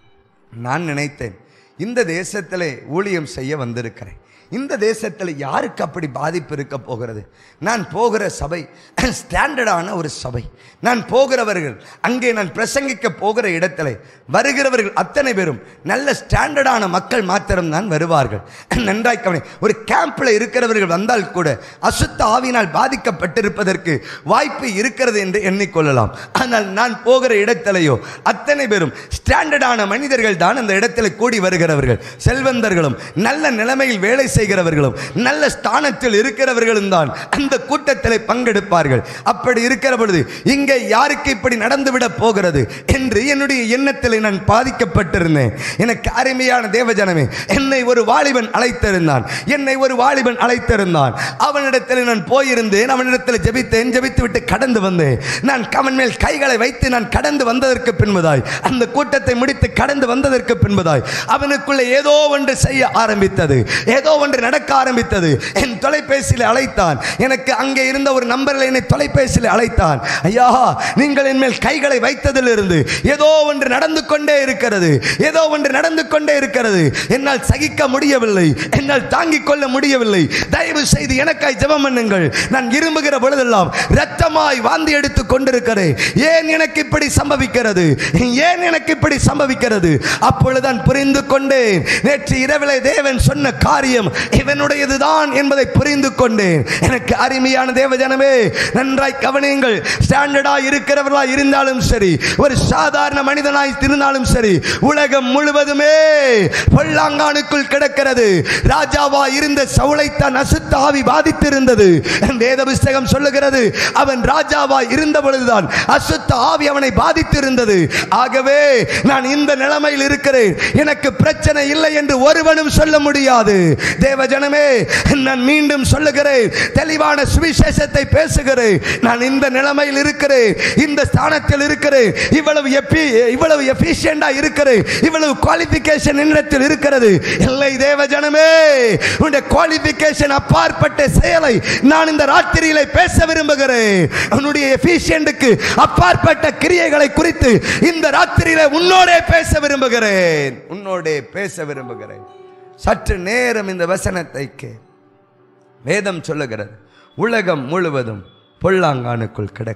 நான் நினைத்தேன் இந்த தேசத்திலே ஊழியம் செய்ய வந்திருக்கிறேன் இந்த தேசத்தில் யாருக்கு அப்படி பாதிப்பு இருக்க போகிறது நான் போகிற சபை ஸ்டாண்டர்டான ஒரு சபை நான் போகிறவர்கள் அங்கே நான் பிரசங்கிக்க போகிற இடத்துல வருகிறவர்கள் அத்தனை பேரும் நல்ல ஸ்டாண்டர்டான மக்கள் மாத்திரம்தான் வருவார்கள் நன்றாய் கவனி ஒரு கேம்பில் இருக்கிறவர்கள் வந்தால் கூட அசுத்த ஆவினால் பாதிக்கப்பட்டிருப்பதற்கு வாய்ப்பு இருக்கிறது என்று எண்ணிக்கொள்ளலாம் ஆனால் நான் போகிற இடத்திலேயோ அத்தனை பேரும் ஸ்டாண்டர்டான மனிதர்கள் தான் அந்த இடத்துல கூடி வருகிறவர்கள் செல்வந்தர்களும் நல்ல நிலைமையில் வேலை செய்கிறவர்களும் நல்ல ஸ்தானத்தில் இருக்கிறவர்களும் தான் அந்த கூட்டத்தில் பங்கெடுப்பார்கள் அப்படி இருக்கிற பொழுது இங்கே யாருக்கு இப்படி நடந்துவிட போகிறது என்று என்னுடைய எண்ணத்தில் நான் பாதிக்கப்பட்டிருந்தேன் எனக்கு அருமையான தேவஜனமே என்னை ஒரு வாலிபன் அழைத்திருந்தான் என்னை ஒரு வாலிபன் அழைத்திருந்தான் அவனிடத்தில் நான் போயிருந்தேன் அவனிடத்தில் ஜெபித்தேன் ஜெபித்து விட்டு கடந்து வந்தேன் நான் அவன் மேல் கைகளை வைத்து நான் கடந்து வந்ததற்கு பின்பதாய் அந்த கூட்டத்தை முடித்து கடந்து வந்ததற்கு பின்பதாய் அவனுக்குள்ள ஏதோ ஒன்று செய்ய ஆரம்பித்தது ஏதோ ஒன்று நடக்க ஆரம்பித்தது என் தொலைபேசியில் அழைத்தான் எனக்கு அங்கே இருந்த ஒரு நம்பரில் என்னை தொலைபேசியில் அழைத்தான் ஐயா நீங்கள் என் மேல் கைகளை வைத்ததிலிருந்து ஏதோ ஒன்று நடந்து கொண்டே இருக்கிறது ஏதோ ஒன்று நடந்து கொண்டே இருக்கிறது என்னால் சகிக்க முடியவில்லை என்னால் தாங்கிக் கொள்ள முடியவில்லை தயவு செய்து எனக்காய் ஜெபம் பண்ணுங்கள் நான் இரும்புகிற பொழுதெல்லாம் ரத்தமாய் வாந்தி எடுத்து கொண்டிருக்கிறேன் ஏன் எனக்கு இப்படி சம்பவிக்கிறது ஏன் எனக்கு இப்படி சம்பவிக்கிறது அப்பொழுதுதான் புரிந்து கொண்டேன் நேற்று இரவிலே தேவன் சொன்ன காரியம் இவனுடையதுதான் என்பதை புரிந்து கொண்டேன் எனக்கு அருமையான தேவஜனமே நன்றாய் கவனியுங்கள் ஸ்டாண்டர்டா இருக்கிறவர்களா இருந்தாலும் சரி ஒரு சாதாரண மனிதனாய் இருந்தாலும் சரி உலகம் முழுவதுமே பொல்லாங்கானுக்குள் கிடக்கிறது ராஜாவா இருந்த சவுளைத்தான் அசுத்த ஆவி பாதித்திருந்தது வேத புஸ்தகம் சொல்லுகிறது அவன் ராஜாவா இருந்த பொழுதுதான் அசுத்த ஆவி அவனை பாதித்திருந்தது ஆகவே நான் இந்த நிலைமையில் இருக்கிறேன் எனக்கு பிரச்சனை இல்லை என்று ஒருவனும் சொல்ல முடியாது தேவ ஜனமே நான் மீண்டும் சொல்லுகிறேன் தெளிவான சுவிசேஷத்தை பேசுகிறேன் நான் இந்த நிலைமையில் இருக்கிறேன் இந்த ஸ்தானத்தில் இருக்கிறேன் இவ்வளவு எப்பி இவ்வளவு எஃபிஷியண்டா இருக்கிறேன் இவ்வளவு குவாலிஃபிகேஷன் என்னிடத்தில் இருக்கிறது இல்லை தேவ ஜனமே உன்னுடைய குவாலிஃபிகேஷன் அப்பாற்பட்ட செயலை நான் இந்த ராத்திரியிலே பேச விரும்புகிறேன் உன்னுடைய எஃபிஷியன்ட்டுக்கு அப்பாற்பட்ட கிரியைகளை குறித்து இந்த ராத்திரியிலே உன்னோடே பேச விரும்புகிறேன் உன்னோடே பேச விரும்புகிறேன் சற்று நேரம் இந்த வசனத்தை கே வேதம் சொல்லுகிறது உலகம் முழுவதும் பொல்லாங்கானுக்குள் கிடக்கிறது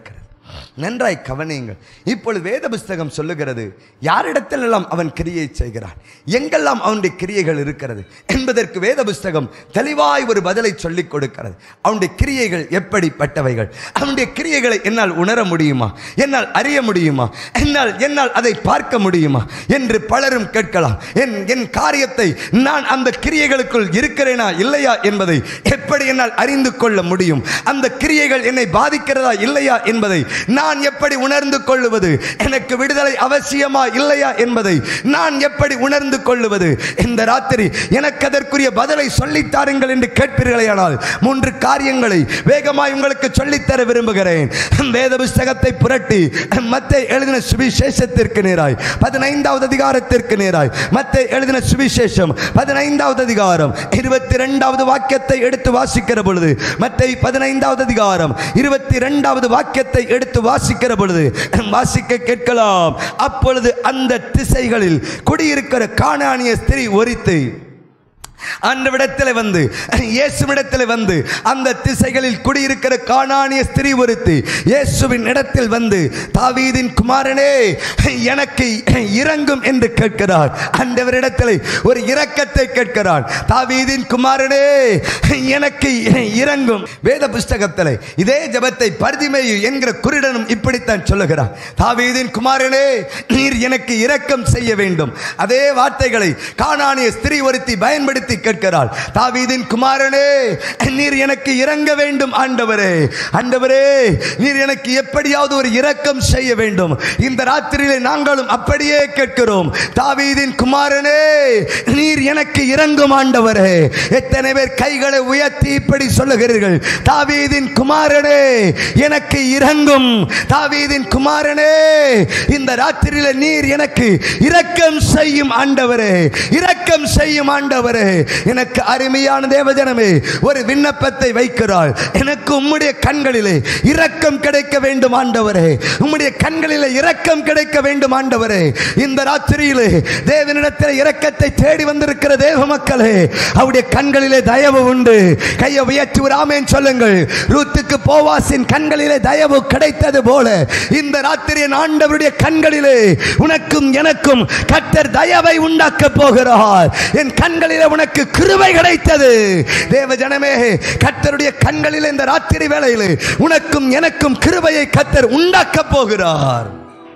நன்றாய் கவனியுங்கள் இப்பொழுது வேத புஸ்தகம் சொல்லுகிறது யாரிடத்திலெல்லாம் அவன் கிரியை செய்கிறான் எங்கெல்லாம் அவனுடைய கிரியைகள் இருக்கிறது என்பதற்கு வேத புஸ்தகம் தெளிவாய் ஒரு பதிலை சொல்லிக் கொடுக்கிறது அவனுடைய கிரியைகள் எப்படிப்பட்டவைகள் அவனுடைய கிரியைகளை என்னால் உணர முடியுமா என்னால் அறிய முடியுமா என்னால் என்னால் அதை பார்க்க முடியுமா என்று பலரும் கேட்கலாம் என் என் காரியத்தை நான் அந்த கிரியைகளுக்குள் இருக்கிறேனா இல்லையா என்பதை எப்படி என்னால் அறிந்து கொள்ள முடியும் அந்த கிரியைகள் என்னை பாதிக்கிறதா இல்லையா என்பதை நான் எப்படி உணர்ந்து கொள்ளுவது எனக்கு விடுதலை அவசியமா இல்லையா என்பதை நான் எப்படி உணர்ந்து கொள்ளுவது இந்த ராத்திரி எனக்கு அதற்குரிய பதிலை சொல்லித்தாருங்கள் என்று கேட்பீர்களேயானால் மூன்று காரியங்களை வேகமாய் உங்களுக்கு சொல்லித்தர விரும்புகிறேன் வேத புஸ்தகத்தை புரட்டி மத்தை எழுதின சுவிசேஷத்திற்கு நேராய் பதினைந்தாவது அதிகாரத்திற்கு நேராய் மத்தை எழுதின சுவிசேஷம் பதினைந்தாவது அதிகாரம் இருபத்தி ரெண்டாவது வாக்கியத்தை எடுத்து வாசிக்கிற பொழுது மத்தை பதினைந்தாவது அதிகாரம் இருபத்தி இரண்டாவது வாக்கியத்தை எடுத்து வாசிக்கிற பொழுது வாசிக்க கேட்கலாம் அப்பொழுது அந்த திசைகளில் குடியிருக்கிற காணானிய ஸ்திரீ ஒரித்து அந்தவிடத்தில் வந்து இயேசுவிடத்தில் வந்து அந்த திசைகளில் குடியிருக்கிற காணானிய ஸ்திரீ ஒருத்தி இயேசுவின் இடத்தில் வந்து தாவீதின் குமாரனே எனக்கு இறங்கும் என்று கேட்கிறார் அந்தவரிடத்தில் ஒரு இரக்கத்தை கேட்கிறார் தாவீதின் குமாரனே எனக்கு இறங்கும் வேத புஸ்தகத்தில் இதே ஜபத்தை பரிதிமேயு என்கிற குருடனும் இப்படித்தான் சொல்லுகிறார் தாவீதின் குமாரனே நீர் எனக்கு இரக்கம் செய்ய வேண்டும் அதே வார்த்தைகளை காணானிய ஸ்திரீ ஒருத்தி பயன்படுத்தி கேட்கிறாள் தாவீதின் குமாரனே நீர் எனக்கு இறங்க வேண்டும் ஆண்டவரே ஆண்டவரே நீர் எனக்கு எப்படியாவது ஒரு இரக்கம் செய்ய வேண்டும் இந்த ராத்திரியிலே நாங்களும் அப்படியே கேட்கிறோம் தாவீதின் குமாரனே நீர் எனக்கு இறங்கும் ஆண்டவரே எத்தனை பேர் கைகளை உயர்த்தி இப்படி சொல்லுகிறீர்கள் தாவீதின் குமாரனே எனக்கு இறங்கும் தாவீதின் குமாரனே இந்த ராத்திரியில நீர் எனக்கு இரக்கம் செய்யும் ஆண்டவரே இரக்கம் செய்யும் ஆண்டவரே எனக்கு அருமையான தேவஜனமே ஒரு விண்ணப்பத்தை வைக்கிறாள் எனக்கு உம்முடைய கண்களிலே இரக்கம் கிடைக்க வேண்டும் ஆண்டவரே உம்முடைய கண்களிலே இரக்கம் கிடைக்க வேண்டும் ஆண்டவரே இந்த ராத்திரியிலே தேவனிடத்தில் இரக்கத்தை தேடி வந்திருக்கிற தேவ மக்களே அவருடைய கண்களிலே தயவு உண்டு கையை உயர்த்தி ஒரு ஆமேன் சொல்லுங்கள் ரூத்துக்கு போவாசின் கண்களிலே தயவு கிடைத்தது போல இந்த ராத்திரியின் ஆண்டவருடைய கண்களிலே உனக்கும் எனக்கும் கத்தர் தயவை உண்டாக்க போகிறார் என் கண்களிலே உனக்கு கிருபை கிடைத்தது தேவ ஜனமே கத்தருடைய கண்களில் இந்த ராத்திரி வேளையில் உனக்கும் எனக்கும் கிருபையை கத்தர் உண்டாக்க போகிறார்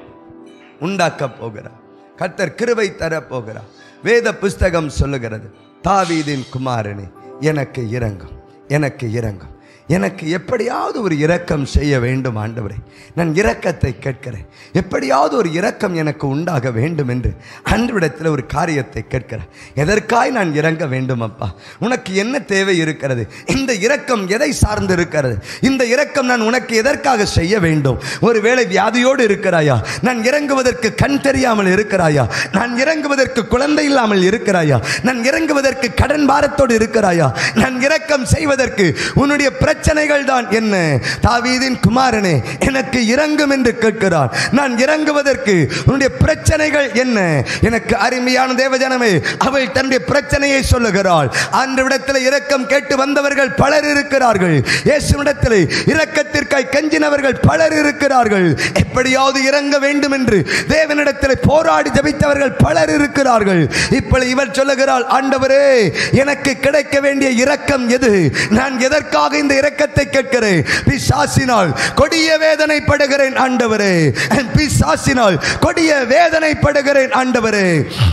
உண்டாக்க போகிறார் கத்தர் கிருபை தர போகிறார் வேத புஸ்தகம் சொல்லுகிறது தாவீதின் குமாரனே எனக்கு இறங்கும் எனக்கு இறங்கும் எனக்கு எப்படியாவது ஒரு இரக்கம் செய்ய வேண்டும் ஆண்டவரே நான் இரக்கத்தை கேட்கிறேன் எப்படியாவது ஒரு இரக்கம் எனக்கு உண்டாக வேண்டும் என்று அன்றிடத்தில் ஒரு காரியத்தை கேட்கிறேன் எதற்காய் நான் இறங்க வேண்டும் அப்பா உனக்கு என்ன தேவை இருக்கிறது இந்த இரக்கம் எதை சார்ந்து இருக்கிறது இந்த இரக்கம் நான் உனக்கு எதற்காக செய்ய வேண்டும் ஒருவேளை வியாதியோடு இருக்கிறாயா நான் இறங்குவதற்கு கண் தெரியாமல் இருக்கிறாயா நான் இறங்குவதற்கு குழந்தை இல்லாமல் இருக்கிறாயா நான் இறங்குவதற்கு கடன் பாரத்தோடு இருக்கிறாயா நான் இரக்கம் செய்வதற்கு உன்னுடைய பிரச்சனைகள் தான் என்ன தாவீதின் குமாரனே எனக்கு இறங்கும் என்று கேட்கிறார் நான் இறங்குவதற்கு உன்னுடைய பிரச்சனைகள் என்ன எனக்கு அருமையான தேவஜனமே அவள் தன்னுடைய பிரச்சனையை சொல்லுகிறாள் அன்று விடத்தில் இரக்கம் கேட்டு வந்தவர்கள் பலர் இருக்கிறார்கள் இயேசுவிடத்தில் இரக்கத்திற்காய் கஞ்சினவர்கள் பலர் இருக்கிறார்கள் எப்படியாவது இறங்க வேண்டும் என்று தேவனிடத்தில் போராடி ஜபித்தவர்கள் பலர் இருக்கிறார்கள் இப்பொழுது இவர் சொல்லுகிறாள் ஆண்டவரே எனக்கு கிடைக்க வேண்டிய இரக்கம் எது நான் எதற்காக இந்த இரக்கத்தை கேட்கிறேன் பிசாசினால் கொடிய வேதனைப்படுகிறேன் ஆண்டவரே பிசாசினால் கொடிய வேதனைப்படுகிறேன் ஆண்டவரே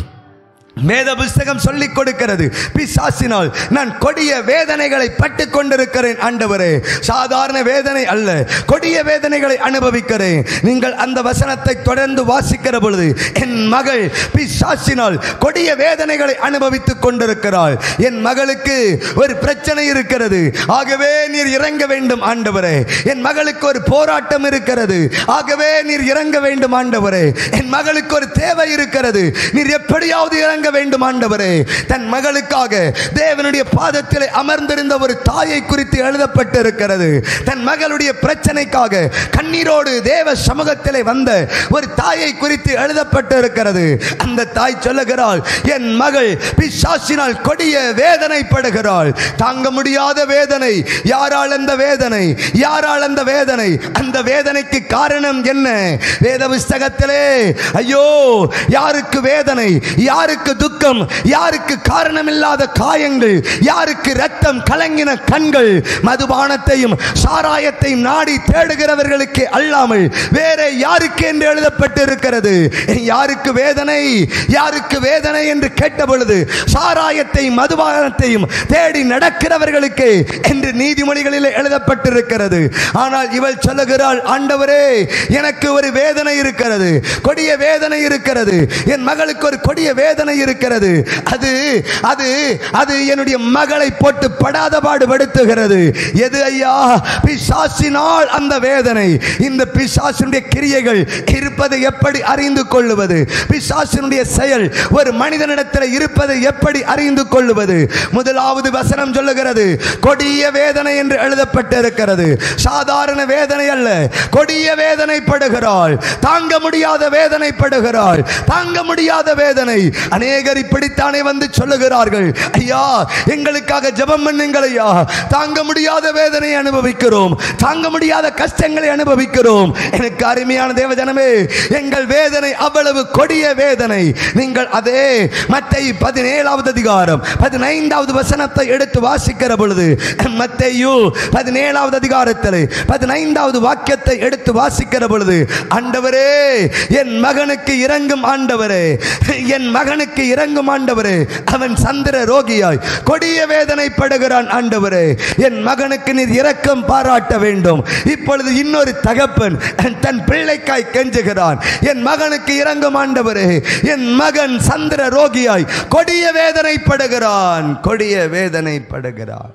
வேத புஸ்தகம் சொல்லிக் கொடுக்கிறது பிசாசினால் நான் கொடிய வேதனைகளை பட்டு கொண்டிருக்கிறேன் ஆண்டவரே சாதாரண வேதனை அல்ல கொடிய வேதனைகளை அனுபவிக்கிறேன் நீங்கள் அந்த வசனத்தை தொடர்ந்து வாசிக்கிற பொழுது என் மகள் பிசாசினால் கொடிய வேதனைகளை அனுபவித்துக் கொண்டிருக்கிறாள் என் மகளுக்கு ஒரு பிரச்சனை இருக்கிறது ஆகவே நீர் இறங்க வேண்டும் ஆண்டவரே என் மகளுக்கு ஒரு போராட்டம் இருக்கிறது ஆகவே நீர் இறங்க வேண்டும் ஆண்டவரே என் மகளுக்கு ஒரு தேவை இருக்கிறது நீர் எப்படியாவது இறங்க இறங்க வேண்டும் ஆண்டவரே தன் மகளுக்காக தேவனுடைய பாதத்தில் அமர்ந்திருந்த ஒரு தாயை குறித்து எழுதப்பட்டிருக்கிறது தன் மகளுடைய பிரச்சனைக்காக கண்ணீரோடு தேவ சமூகத்திலே வந்த ஒரு தாயை குறித்து எழுதப்பட்டிருக்கிறது அந்த தாய் சொல்லுகிறாள் என் மகள் பிசாசினால் கொடிய வேதனைப்படுகிறாள் தாங்க முடியாத வேதனை யாரால் அந்த வேதனை யாரால் அந்த வேதனை அந்த வேதனைக்கு காரணம் என்ன வேத புஸ்தகத்திலே ஐயோ யாருக்கு வேதனை யாருக்கு துக்கம் யாருக்கு காரணமில்லாத காயங்கள் யாருக்கு ரத்தம் கலங்கின கண்கள் மதுபானத்தையும் சாராயத்தையும் நாடி தேடுகிறவர்களுக்கு அல்லாமல் வேற யாருக்கு என்று எழுதப்பட்டிருக்கிறது யாருக்கு வேதனை யாருக்கு வேதனை என்று கேட்ட பொழுது சாராயத்தையும் மதுபானத்தையும் தேடி நடக்கிறவர்களுக்கு என்று நீதிமொழிகளில் எழுதப்பட்டிருக்கிறது ஆனால் இவள் சொல்லுகிறாள் ஆண்டவரே எனக்கு ஒரு வேதனை இருக்கிறது கொடிய வேதனை இருக்கிறது என் மகளுக்கு ஒரு கொடிய வேதனை இருக்கிறது அது அது அது என்னுடைய மகளை போட்டு படாத பாடுபடுத்துகிறது எது ஐயா பிசாசினால் அந்த வேதனை இந்த பிசாசினுடைய கிரியைகள் இருப்பதை எப்படி அறிந்து கொள்ளுவது பிசாசினுடைய செயல் ஒரு மனிதனிடத்தில் இருப்பதை எப்படி அறிந்து கொள்ளுவது முதலாவது வசனம் சொல்லுகிறது கொடிய வேதனை என்று எழுதப்பட்டிருக்கிறது சாதாரண வேதனை அல்ல கொடிய வேதனைப்படுகிறாள் தாங்க முடியாத வேதனைப்படுகிறாள் தாங்க முடியாத வேதனை அநேகர் இப்படித்தானே வந்து சொல்லுகிறார்கள் ஐயா எங்களுக்காக ஜெபம் பண்ணுங்கள் ஐயா தாங்க முடியாத வேதனை அனுபவிக்கிறோம் தாங்க முடியாத கஷ்டங்களை அனுபவிக்கிறோம் எனக்கு அருமையான தேவஜனமே எங்கள் வேதனை அவ்வளவு கொடிய வேதனை நீங்கள் அதே மத்தை பதினேழாவது அதிகாரம் பதினைந்தாவது வசனத்தை எடுத்து வாசிக்கிற பொழுது மத்தையு பதினேழாவது அதிகாரத்தில் பதினைந்தாவது வாக்கியத்தை எடுத்து வாசிக்கிற பொழுது ஆண்டவரே என் மகனுக்கு இறங்கும் ஆண்டவரே என் மகனுக்கு இறங்கும் ஆண்டவரே அவன் சந்திர ரோகியாய் கொடிய வேதனைப்படுகிறான் ஆண்டவரே என் மகனுக்கு நீர் இரக்கம் பாராட்ட வேண்டும் இப்பொழுது இன்னொரு தகப்பன் தன் பிள்ளைக்காய் கெஞ்சுகிறான் என் மகனுக்கு இறங்கும் ஆண்டவரே என் மகன் சந்திர ரோகியாய் கொடிய வேதனைப்படுகிறான் கொடிய வேதனைப்படுகிறான்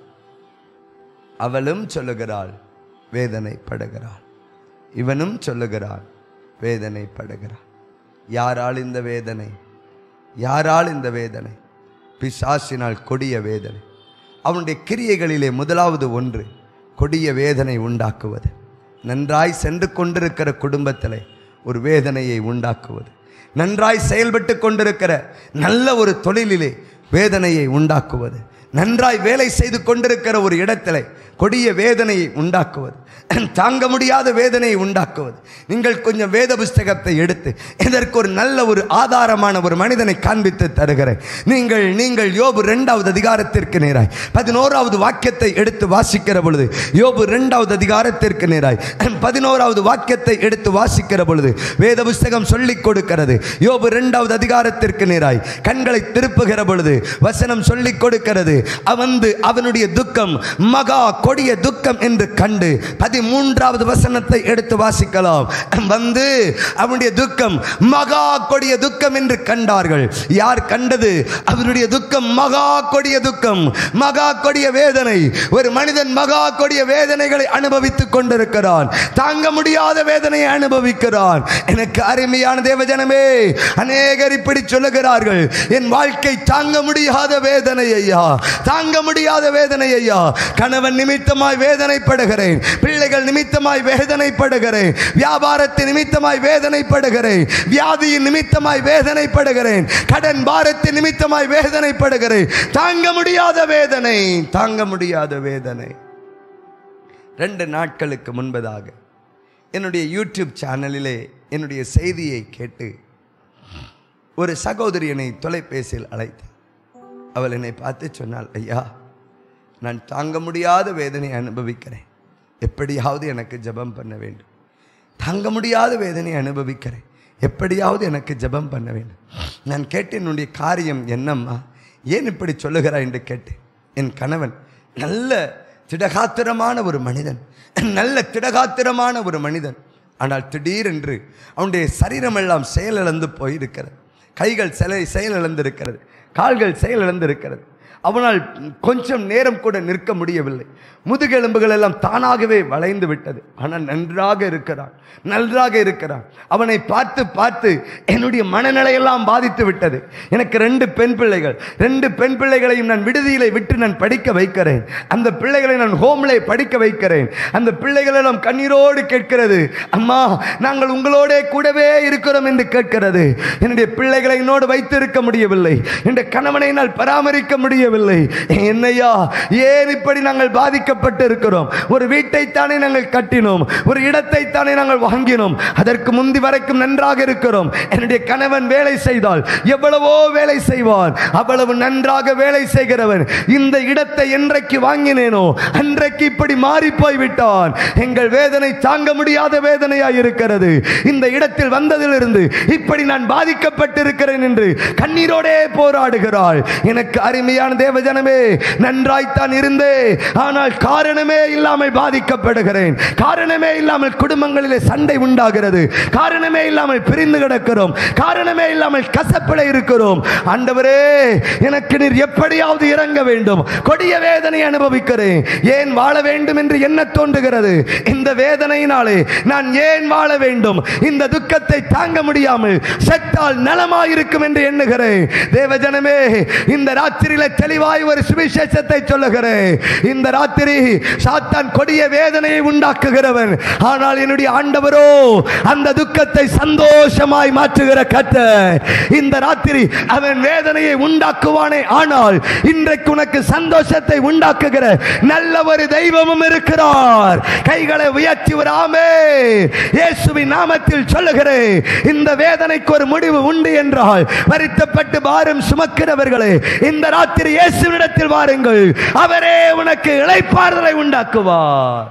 அவளும் சொல்லுகிறாள் வேதனைப்படுகிறாள் இவனும் சொல்லுகிறான் வேதனைப்படுகிறான் யாரால் இந்த வேதனை யாரால் இந்த வேதனை பிசாசினால் கொடிய வேதனை அவனுடைய கிரியைகளிலே முதலாவது ஒன்று கொடிய வேதனை உண்டாக்குவது நன்றாய் சென்று கொண்டிருக்கிற குடும்பத்தில் ஒரு வேதனையை உண்டாக்குவது நன்றாய் செயல்பட்டு கொண்டிருக்கிற நல்ல ஒரு தொழிலிலே வேதனையை உண்டாக்குவது நன்றாய் வேலை செய்து கொண்டிருக்கிற ஒரு இடத்துல கொடிய வேதனையை உண்டாக்குவது தாங்க முடியாத வேதனையை உண்டாக்குவது நீங்கள் கொஞ்சம் வேத புஸ்தகத்தை எடுத்து இதற்கு ஒரு நல்ல ஒரு ஆதாரமான ஒரு மனிதனை காண்பித்து தருகிறேன் நீங்கள் நீங்கள் யோபு ரெண்டாவது அதிகாரத்திற்கு நேராய் பதினோராவது வாக்கியத்தை எடுத்து வாசிக்கிற பொழுது யோபு ரெண்டாவது அதிகாரத்திற்கு நேராய் பதினோராவது வாக்கியத்தை எடுத்து வாசிக்கிற பொழுது வேத புஸ்தகம் சொல்லிக் கொடுக்கிறது யோபு ரெண்டாவது அதிகாரத்திற்கு நேராய் கண்களை திருப்புகிற பொழுது வசனம் சொல்லிக் கொடுக்கிறது அவந்து அவனுடைய துக்கம் மகா கொடிய துக்கம் என்று கண்டு பதிமூன்றாவது வசனத்தை எடுத்து வாசிக்கலாம் வந்து அவனுடைய துக்கம் மகா கொடிய துக்கம் என்று கண்டார்கள் யார் கண்டது அவருடைய துக்கம் மகா கொடிய துக்கம் மகா கொடிய வேதனை ஒரு மனிதன் மகா கொடிய வேதனைகளை அனுபவித்துக் கொண்டிருக்கிறான் தாங்க முடியாத வேதனையை அனுபவிக்கிறான் எனக்கு அருமையான தேவஜனமே அநேகர் இப்படி சொல்லுகிறார்கள் என் வாழ்க்கை தாங்க முடியாத வேதனை ஐயா தாங்க முடியாத வேதனை ஐயா கணவன் நிமித்தமாய் வேதனைப்படுகிறேன் பிள்ளைகள் நிமித்தமாய் வேதனைப்படுகிறேன் வியாபாரத்தின் நிமித்தமாய் வேதனைப்படுகிறேன் வியாதியின் நிமித்தமாய் வேதனைப்படுகிறேன் கடன் பாரத்தின் நிமித்தமாய் வேதனைப்படுகிறேன் தாங்க முடியாத வேதனை தாங்க முடியாத வேதனை ரெண்டு நாட்களுக்கு முன்பதாக என்னுடைய யூடியூப் சேனலிலே என்னுடைய செய்தியை கேட்டு ஒரு சகோதரி என்னை தொலைபேசியில் அழைத்தார் அவள் என்னை பார்த்து சொன்னாள் ஐயா நான் தாங்க முடியாத வேதனை அனுபவிக்கிறேன் எப்படியாவது எனக்கு ஜெபம் பண்ண வேண்டும் தாங்க முடியாத வேதனை அனுபவிக்கிறேன் எப்படியாவது எனக்கு ஜெபம் பண்ண வேண்டும் நான் கேட்டேன் என்னுடைய காரியம் என்னம்மா ஏன் இப்படி சொல்லுகிறாய் என்று கேட்டேன் என் கணவன் நல்ல திடகாத்திரமான ஒரு மனிதன் நல்ல திடகாத்திரமான ஒரு மனிதன் ஆனால் திடீரென்று அவனுடைய சரீரமெல்லாம் செயலிழந்து போயிருக்கிறது கைகள் சிலை செயலிழந்திருக்கிறது கால்கள் செயலிழந்திருக்கிறது அவனால் கொஞ்சம் நேரம் கூட நிற்க முடியவில்லை முதுகெலும்புகள் எல்லாம் தானாகவே வளைந்து விட்டது ஆனால் நன்றாக இருக்கிறான் நன்றாக இருக்கிறான் அவனை பார்த்து பார்த்து என்னுடைய மனநிலையெல்லாம் பாதித்து விட்டது எனக்கு ரெண்டு பெண் பிள்ளைகள் ரெண்டு பெண் பிள்ளைகளையும் நான் விடுதியிலே விட்டு நான் படிக்க வைக்கிறேன் அந்த பிள்ளைகளை நான் ஹோம்லே படிக்க வைக்கிறேன் அந்த பிள்ளைகள் எல்லாம் கண்ணீரோடு கேட்கிறது அம்மா நாங்கள் உங்களோட கூடவே இருக்கிறோம் என்று கேட்கிறது என்னுடைய பிள்ளைகளை என்னோடு வைத்திருக்க முடியவில்லை என்னுடைய கணவனை என்னால் பராமரிக்க முடியவில்லை என்னையா ஏன் இப்படி நாங்கள் பாதிக்கப்பட்டு இருக்கிறோம் ஒரு வீட்டை தானே நாங்கள் கட்டினோம் ஒரு இடத்தை தானே நாங்கள் வாங்கினோம் அதற்கு முந்தி வரைக்கும் நன்றாக இருக்கிறோம் என்னுடைய கணவன் வேலை செய்தால் எவ்வளவோ வேலை செய்வான் அவ்வளவு நன்றாக வேலை செய்கிறவன் இந்த இடத்தை என்றைக்கு வாங்கினேனோ அன்றைக்கு இப்படி மாறி போய் விட்டான் எங்கள் வேதனை தாங்க முடியாத வேதனையாய் இருக்கிறது இந்த இடத்தில் வந்ததிலிருந்து இப்படி நான் பாதிக்கப்பட்டிருக்கிறேன் என்று கண்ணீரோடே போராடுகிறாள் எனக்கு அருமையான தேவஜனமே நன்றாய்த்தான் இருந்தே ஆனால் காரணமே இல்லாமல் பாதிக்கப்படுகிறேன் காரணமே இல்லாமல் குடும்பங்களிலே சண்டை உண்டாகிறது காரணமே இல்லாமல் பிரிந்து கிடக்கிறோம் காரணமே இல்லாமல் கசப்பில இருக்கிறோம் ஆண்டவரே எனக்கு நீர் எப்படியாவது இறங்க வேண்டும் கொடிய வேதனை அனுபவிக்கிறேன் ஏன் வாழ வேண்டும் என்று என்ன தோன்றுகிறது இந்த வேதனையினாலே நான் ஏன் வாழ வேண்டும் இந்த துக்கத்தை தாங்க முடியாமல் செத்தால் நலமாயிருக்கும் என்று எண்ணுகிறேன் தேவஜனமே இந்த ராத்திரியில தெளிவாய் ஒரு சுவிசேஷத்தை சொல்லுகிறேன் இந்த ராத்திரி சாத்தான் கொடிய வேதனையை உண்டாக்குகிறவன் ஆனால் என்னுடைய ஆண்டவரோ அந்த துக்கத்தை சந்தோஷமாய் மாற்றுகிற கத்த இந்த ராத்திரி அவன் வேதனையை உண்டாக்குவானே ஆனால் இன்றைக்கு உனக்கு சந்தோஷத்தை உண்டாக்குகிற நல்ல ஒரு தெய்வமும் இருக்கிறார் கைகளை உயர்த்தி வராமே இயேசுவின் நாமத்தில் சொல்லுகிறேன் இந்த வேதனைக்கு ஒரு முடிவு உண்டு என்றால் வருத்தப்பட்டு பாரம் சுமக்கிறவர்களே இந்த ராத்திரி இயேசுவினிடத்தில் வாருங்கள் அவரே உனக்கு இளைப்பாறுதலை உண்டாக்குவார்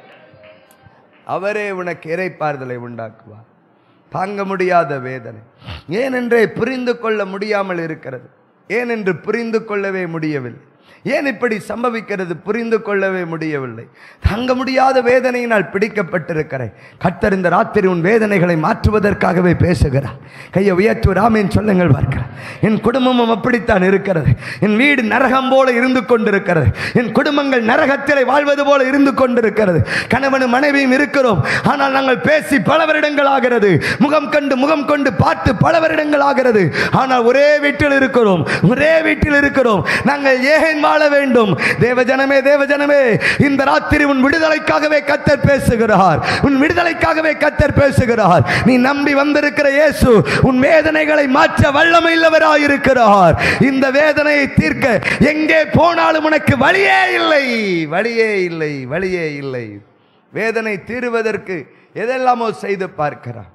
அவரே உனக்கு இறைப்பாறுதலை உண்டாக்குவார் தாங்க முடியாத வேதனை ஏனென்றே புரிந்து கொள்ள முடியாமல் இருக்கிறது ஏனென்று புரிந்து கொள்ளவே முடியவில்லை ஏன் இப்படி சம்பவிக்கிறது புரிந்து கொள்ளவே முடியவில்லை தாங்க முடியாத வேதனையினால் பிடிக்கப்பட்டிருக்கிறேன் கர்த்தர் இந்த ராத்திரி உன் வேதனைகளை மாற்றுவதற்காகவே பேசுகிறார் கையை உயர்த்து ராமேன் சொல்லுங்கள் பார்க்கிறேன் என் குடும்பமும் அப்படித்தான் இருக்கிறது என் வீடு நரகம் போல இருந்து கொண்டிருக்கிறது என் குடும்பங்கள் நரகத்திலே வாழ்வது போல இருந்து கொண்டிருக்கிறது கணவனும் மனைவியும் இருக்கிறோம் ஆனால் நாங்கள் பேசி பல வருடங்கள் ஆகிறது முகம் கண்டு முகம் கொண்டு பார்த்து பல வருடங்கள் ஆகிறது ஆனால் ஒரே வீட்டில் இருக்கிறோம் ஒரே வீட்டில் இருக்கிறோம் நாங்கள் ஏன் வாழ வேண்டும் தேவஜனமே தேவஜனமே இந்த ராத்திரி உன் விடுதலைக்காகவே கத்தர் பேசுகிறார் உன் விடுதலைக்காகவே கத்தர் பேசுகிறார் நீ நம்பி வந்திருக்கிற இயேசு உன் வேதனைகளை மாற்ற வல்லமை இருக்கிறார் இந்த வேதனையை தீர்க்க எங்கே போனாலும் உனக்கு வழியே இல்லை வழியே இல்லை வழியே இல்லை வேதனை தீருவதற்கு எதெல்லாமோ செய்து பார்க்கிறார்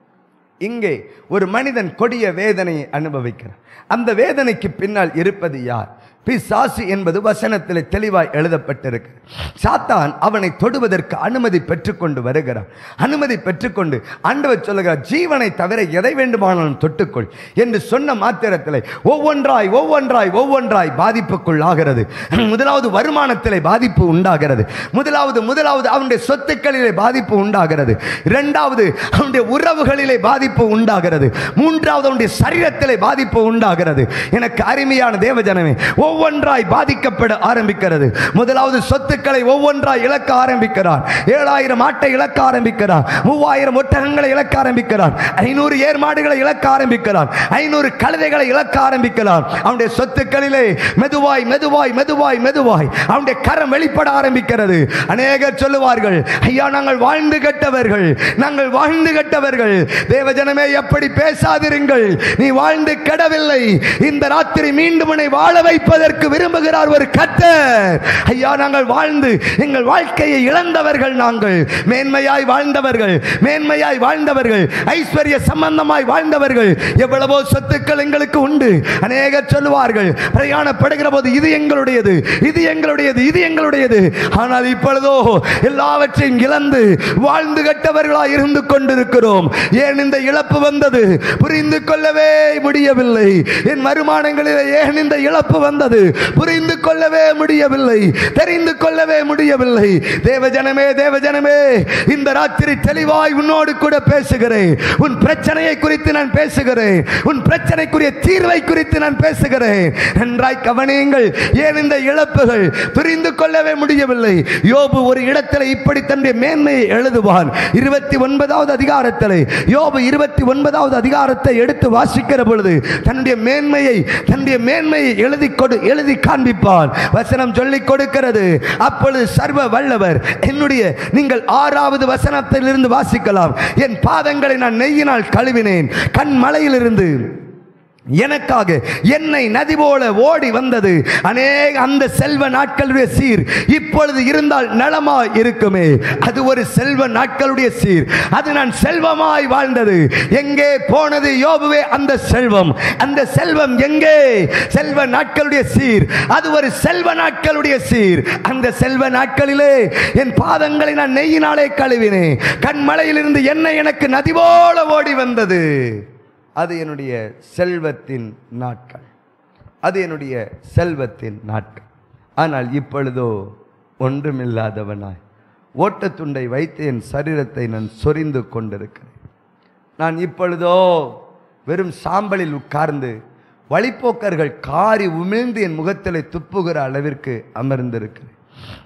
இங்கே ஒரு மனிதன் கொடிய வேதனையை அனுபவிக்கிறார் அந்த வேதனைக்கு பின்னால் இருப்பது யார் பிசாசு என்பது வசனத்தில் தெளிவாய் எழுதப்பட்டிருக்கு சாத்தான் அவனை தொடுவதற்கு அனுமதி பெற்றுக்கொண்டு வருகிறான் அனுமதி பெற்றுக்கொண்டு ஆண்டவர் சொல்லுகிறார் ஜீவனை தவிர எதை வேண்டுமானாலும் தொட்டுக்கொள் என்று சொன்ன மாத்திரத்தில் ஒவ்வொன்றாய் ஒவ்வொன்றாய் ஒவ்வொன்றாய் பாதிப்புக்குள் ஆகிறது முதலாவது வருமானத்திலே பாதிப்பு உண்டாகிறது முதலாவது முதலாவது அவனுடைய சொத்துக்களிலே பாதிப்பு உண்டாகிறது இரண்டாவது அவனுடைய உறவுகளிலே பாதிப்பு உண்டாகிறது மூன்றாவது அவனுடைய சரீரத்திலே பாதிப்பு உண்டாகிறது எனக்கு அருமையான தேவஜனமே ஒவ்வொன்றாய் பாதிக்கப்பட ஆரம்பிக்கிறது முதலாவது சொத்துக்களை ஒவ்வொன்றாய் இழக்க ஆரம்பிக்கிறான் ஏழாயிரம் ஆட்டை இழக்க ஆரம்பிக்கிறான் மூவாயிரம் ஒட்டகங்களை இழக்க ஆரம்பிக்கிறான் ஐநூறு ஏர்மாடுகளை இழக்க ஆரம்பிக்கிறான் ஐநூறு கழுதைகளை இழக்க ஆரம்பிக்கிறான் அவனுடைய சொத்துக்களிலே மெதுவாய் மெதுவாய் மெதுவாய் மெதுவாய் அவனுடைய கரம் வெளிப்பட ஆரம்பிக்கிறது அநேகர் சொல்லுவார்கள் ஐயா நாங்கள் வாழ்ந்து கெட்டவர்கள் நாங்கள் வாழ்ந்து கெட்டவர்கள் தேவஜனமே எப்படி பேசாதிருங்கள் நீ வாழ்ந்து கெடவில்லை இந்த ராத்திரி மீண்டும் உன்னை வாழ வைப்பதற்கு விரும்புகிறார் ஒரு கத்தர் ஐயா நாங்கள் வாழ்ந்து எங்கள் வாழ்க்கையை இழந்தவர்கள் நாங்கள் மேன்மையாய் வாழ்ந்தவர்கள் மேன்மையாய் வாழ்ந்தவர்கள் ஐஸ்வர்ய சம்பந்தமாய் வாழ்ந்தவர்கள் எவ்வளவோ சொத்துக்கள் எங்களுக்கு உண்டு அநேகர் சொல்லுவார்கள் பிரயாணப்படுகிற போது இது எங்களுடையது இது எங்களுடையது இது எங்களுடையது ஆனால் இப்பொழுதோ எல்லாவற்றையும் இழந்து வாழ்ந்து கட்டவர்களாய் இருந்து கொண்டிருக்கிறோம் ஏன் இந்த இழப்பு வந்தது புரிந்து கொள்ளவே முடியவில்லை என் வருமானங்களில் ஏன் இந்த இழப்பு வந்தது முடியாது புரிந்து கொள்ளவே முடியவில்லை தெரிந்து கொள்ளவே முடியவில்லை தேவஜனமே தேவஜனமே இந்த ராத்திரி தெளிவாய் உன்னோடு கூட பேசுகிறேன் உன் பிரச்சனையை குறித்து நான் பேசுகிறேன் உன் பிரச்சனைக்குரிய தீர்வை குறித்து நான் பேசுகிறேன் நன்றாய் கவனியுங்கள் ஏன் இந்த இழப்புகள் புரிந்து கொள்ளவே முடியவில்லை யோபு ஒரு இடத்துல இப்படி தன்னுடைய மேன்மையை எழுதுவான் இருபத்தி ஒன்பதாவது அதிகாரத்தில் யோபு இருபத்தி ஒன்பதாவது அதிகாரத்தை எடுத்து வாசிக்கிற பொழுது தன்னுடைய மேன்மையை தன்னுடைய மேன்மையை எழுதி கொடு எழுதி காண்பிப்பான் வசனம் சொல்லிக் கொடுக்கிறது அப்பொழுது சர்வ வல்லவர் என்னுடைய நீங்கள் ஆறாவது வசனத்திலிருந்து வாசிக்கலாம் என் பாதங்களை நான் நெய்யினால் கழுவினேன் கண் மலையிலிருந்து எனக்காக என்னை நதி போல ஓடி வந்தது அநேக அந்த செல்வ நாட்களுடைய சீர் இப்பொழுது இருந்தால் நலமா இருக்குமே அது ஒரு செல்வ நாட்களுடைய சீர் அது நான் செல்வமாய் வாழ்ந்தது எங்கே போனது யோபுவே அந்த செல்வம் அந்த செல்வம் எங்கே செல்வ நாட்களுடைய சீர் அது ஒரு செல்வ நாட்களுடைய சீர் அந்த செல்வ நாட்களிலே என் பாதங்களை நான் நெய்யினாலே கழுவினேன் கண்மலையிலிருந்து எண்ணெய் எனக்கு நதி போல ஓடி வந்தது அது என்னுடைய செல்வத்தின் நாட்கள் அது என்னுடைய செல்வத்தின் நாட்கள் ஆனால் இப்பொழுதோ ஒன்றுமில்லாதவனாய் ஓட்டத்துண்டை வைத்து என் சரீரத்தை நான் சொரிந்து கொண்டிருக்கிறேன் நான் இப்பொழுதோ வெறும் சாம்பலில் உட்கார்ந்து வழிப்போக்கர்கள் காரி உமிழ்ந்து என் முகத்திலே துப்புகிற அளவிற்கு அமர்ந்திருக்கிறேன்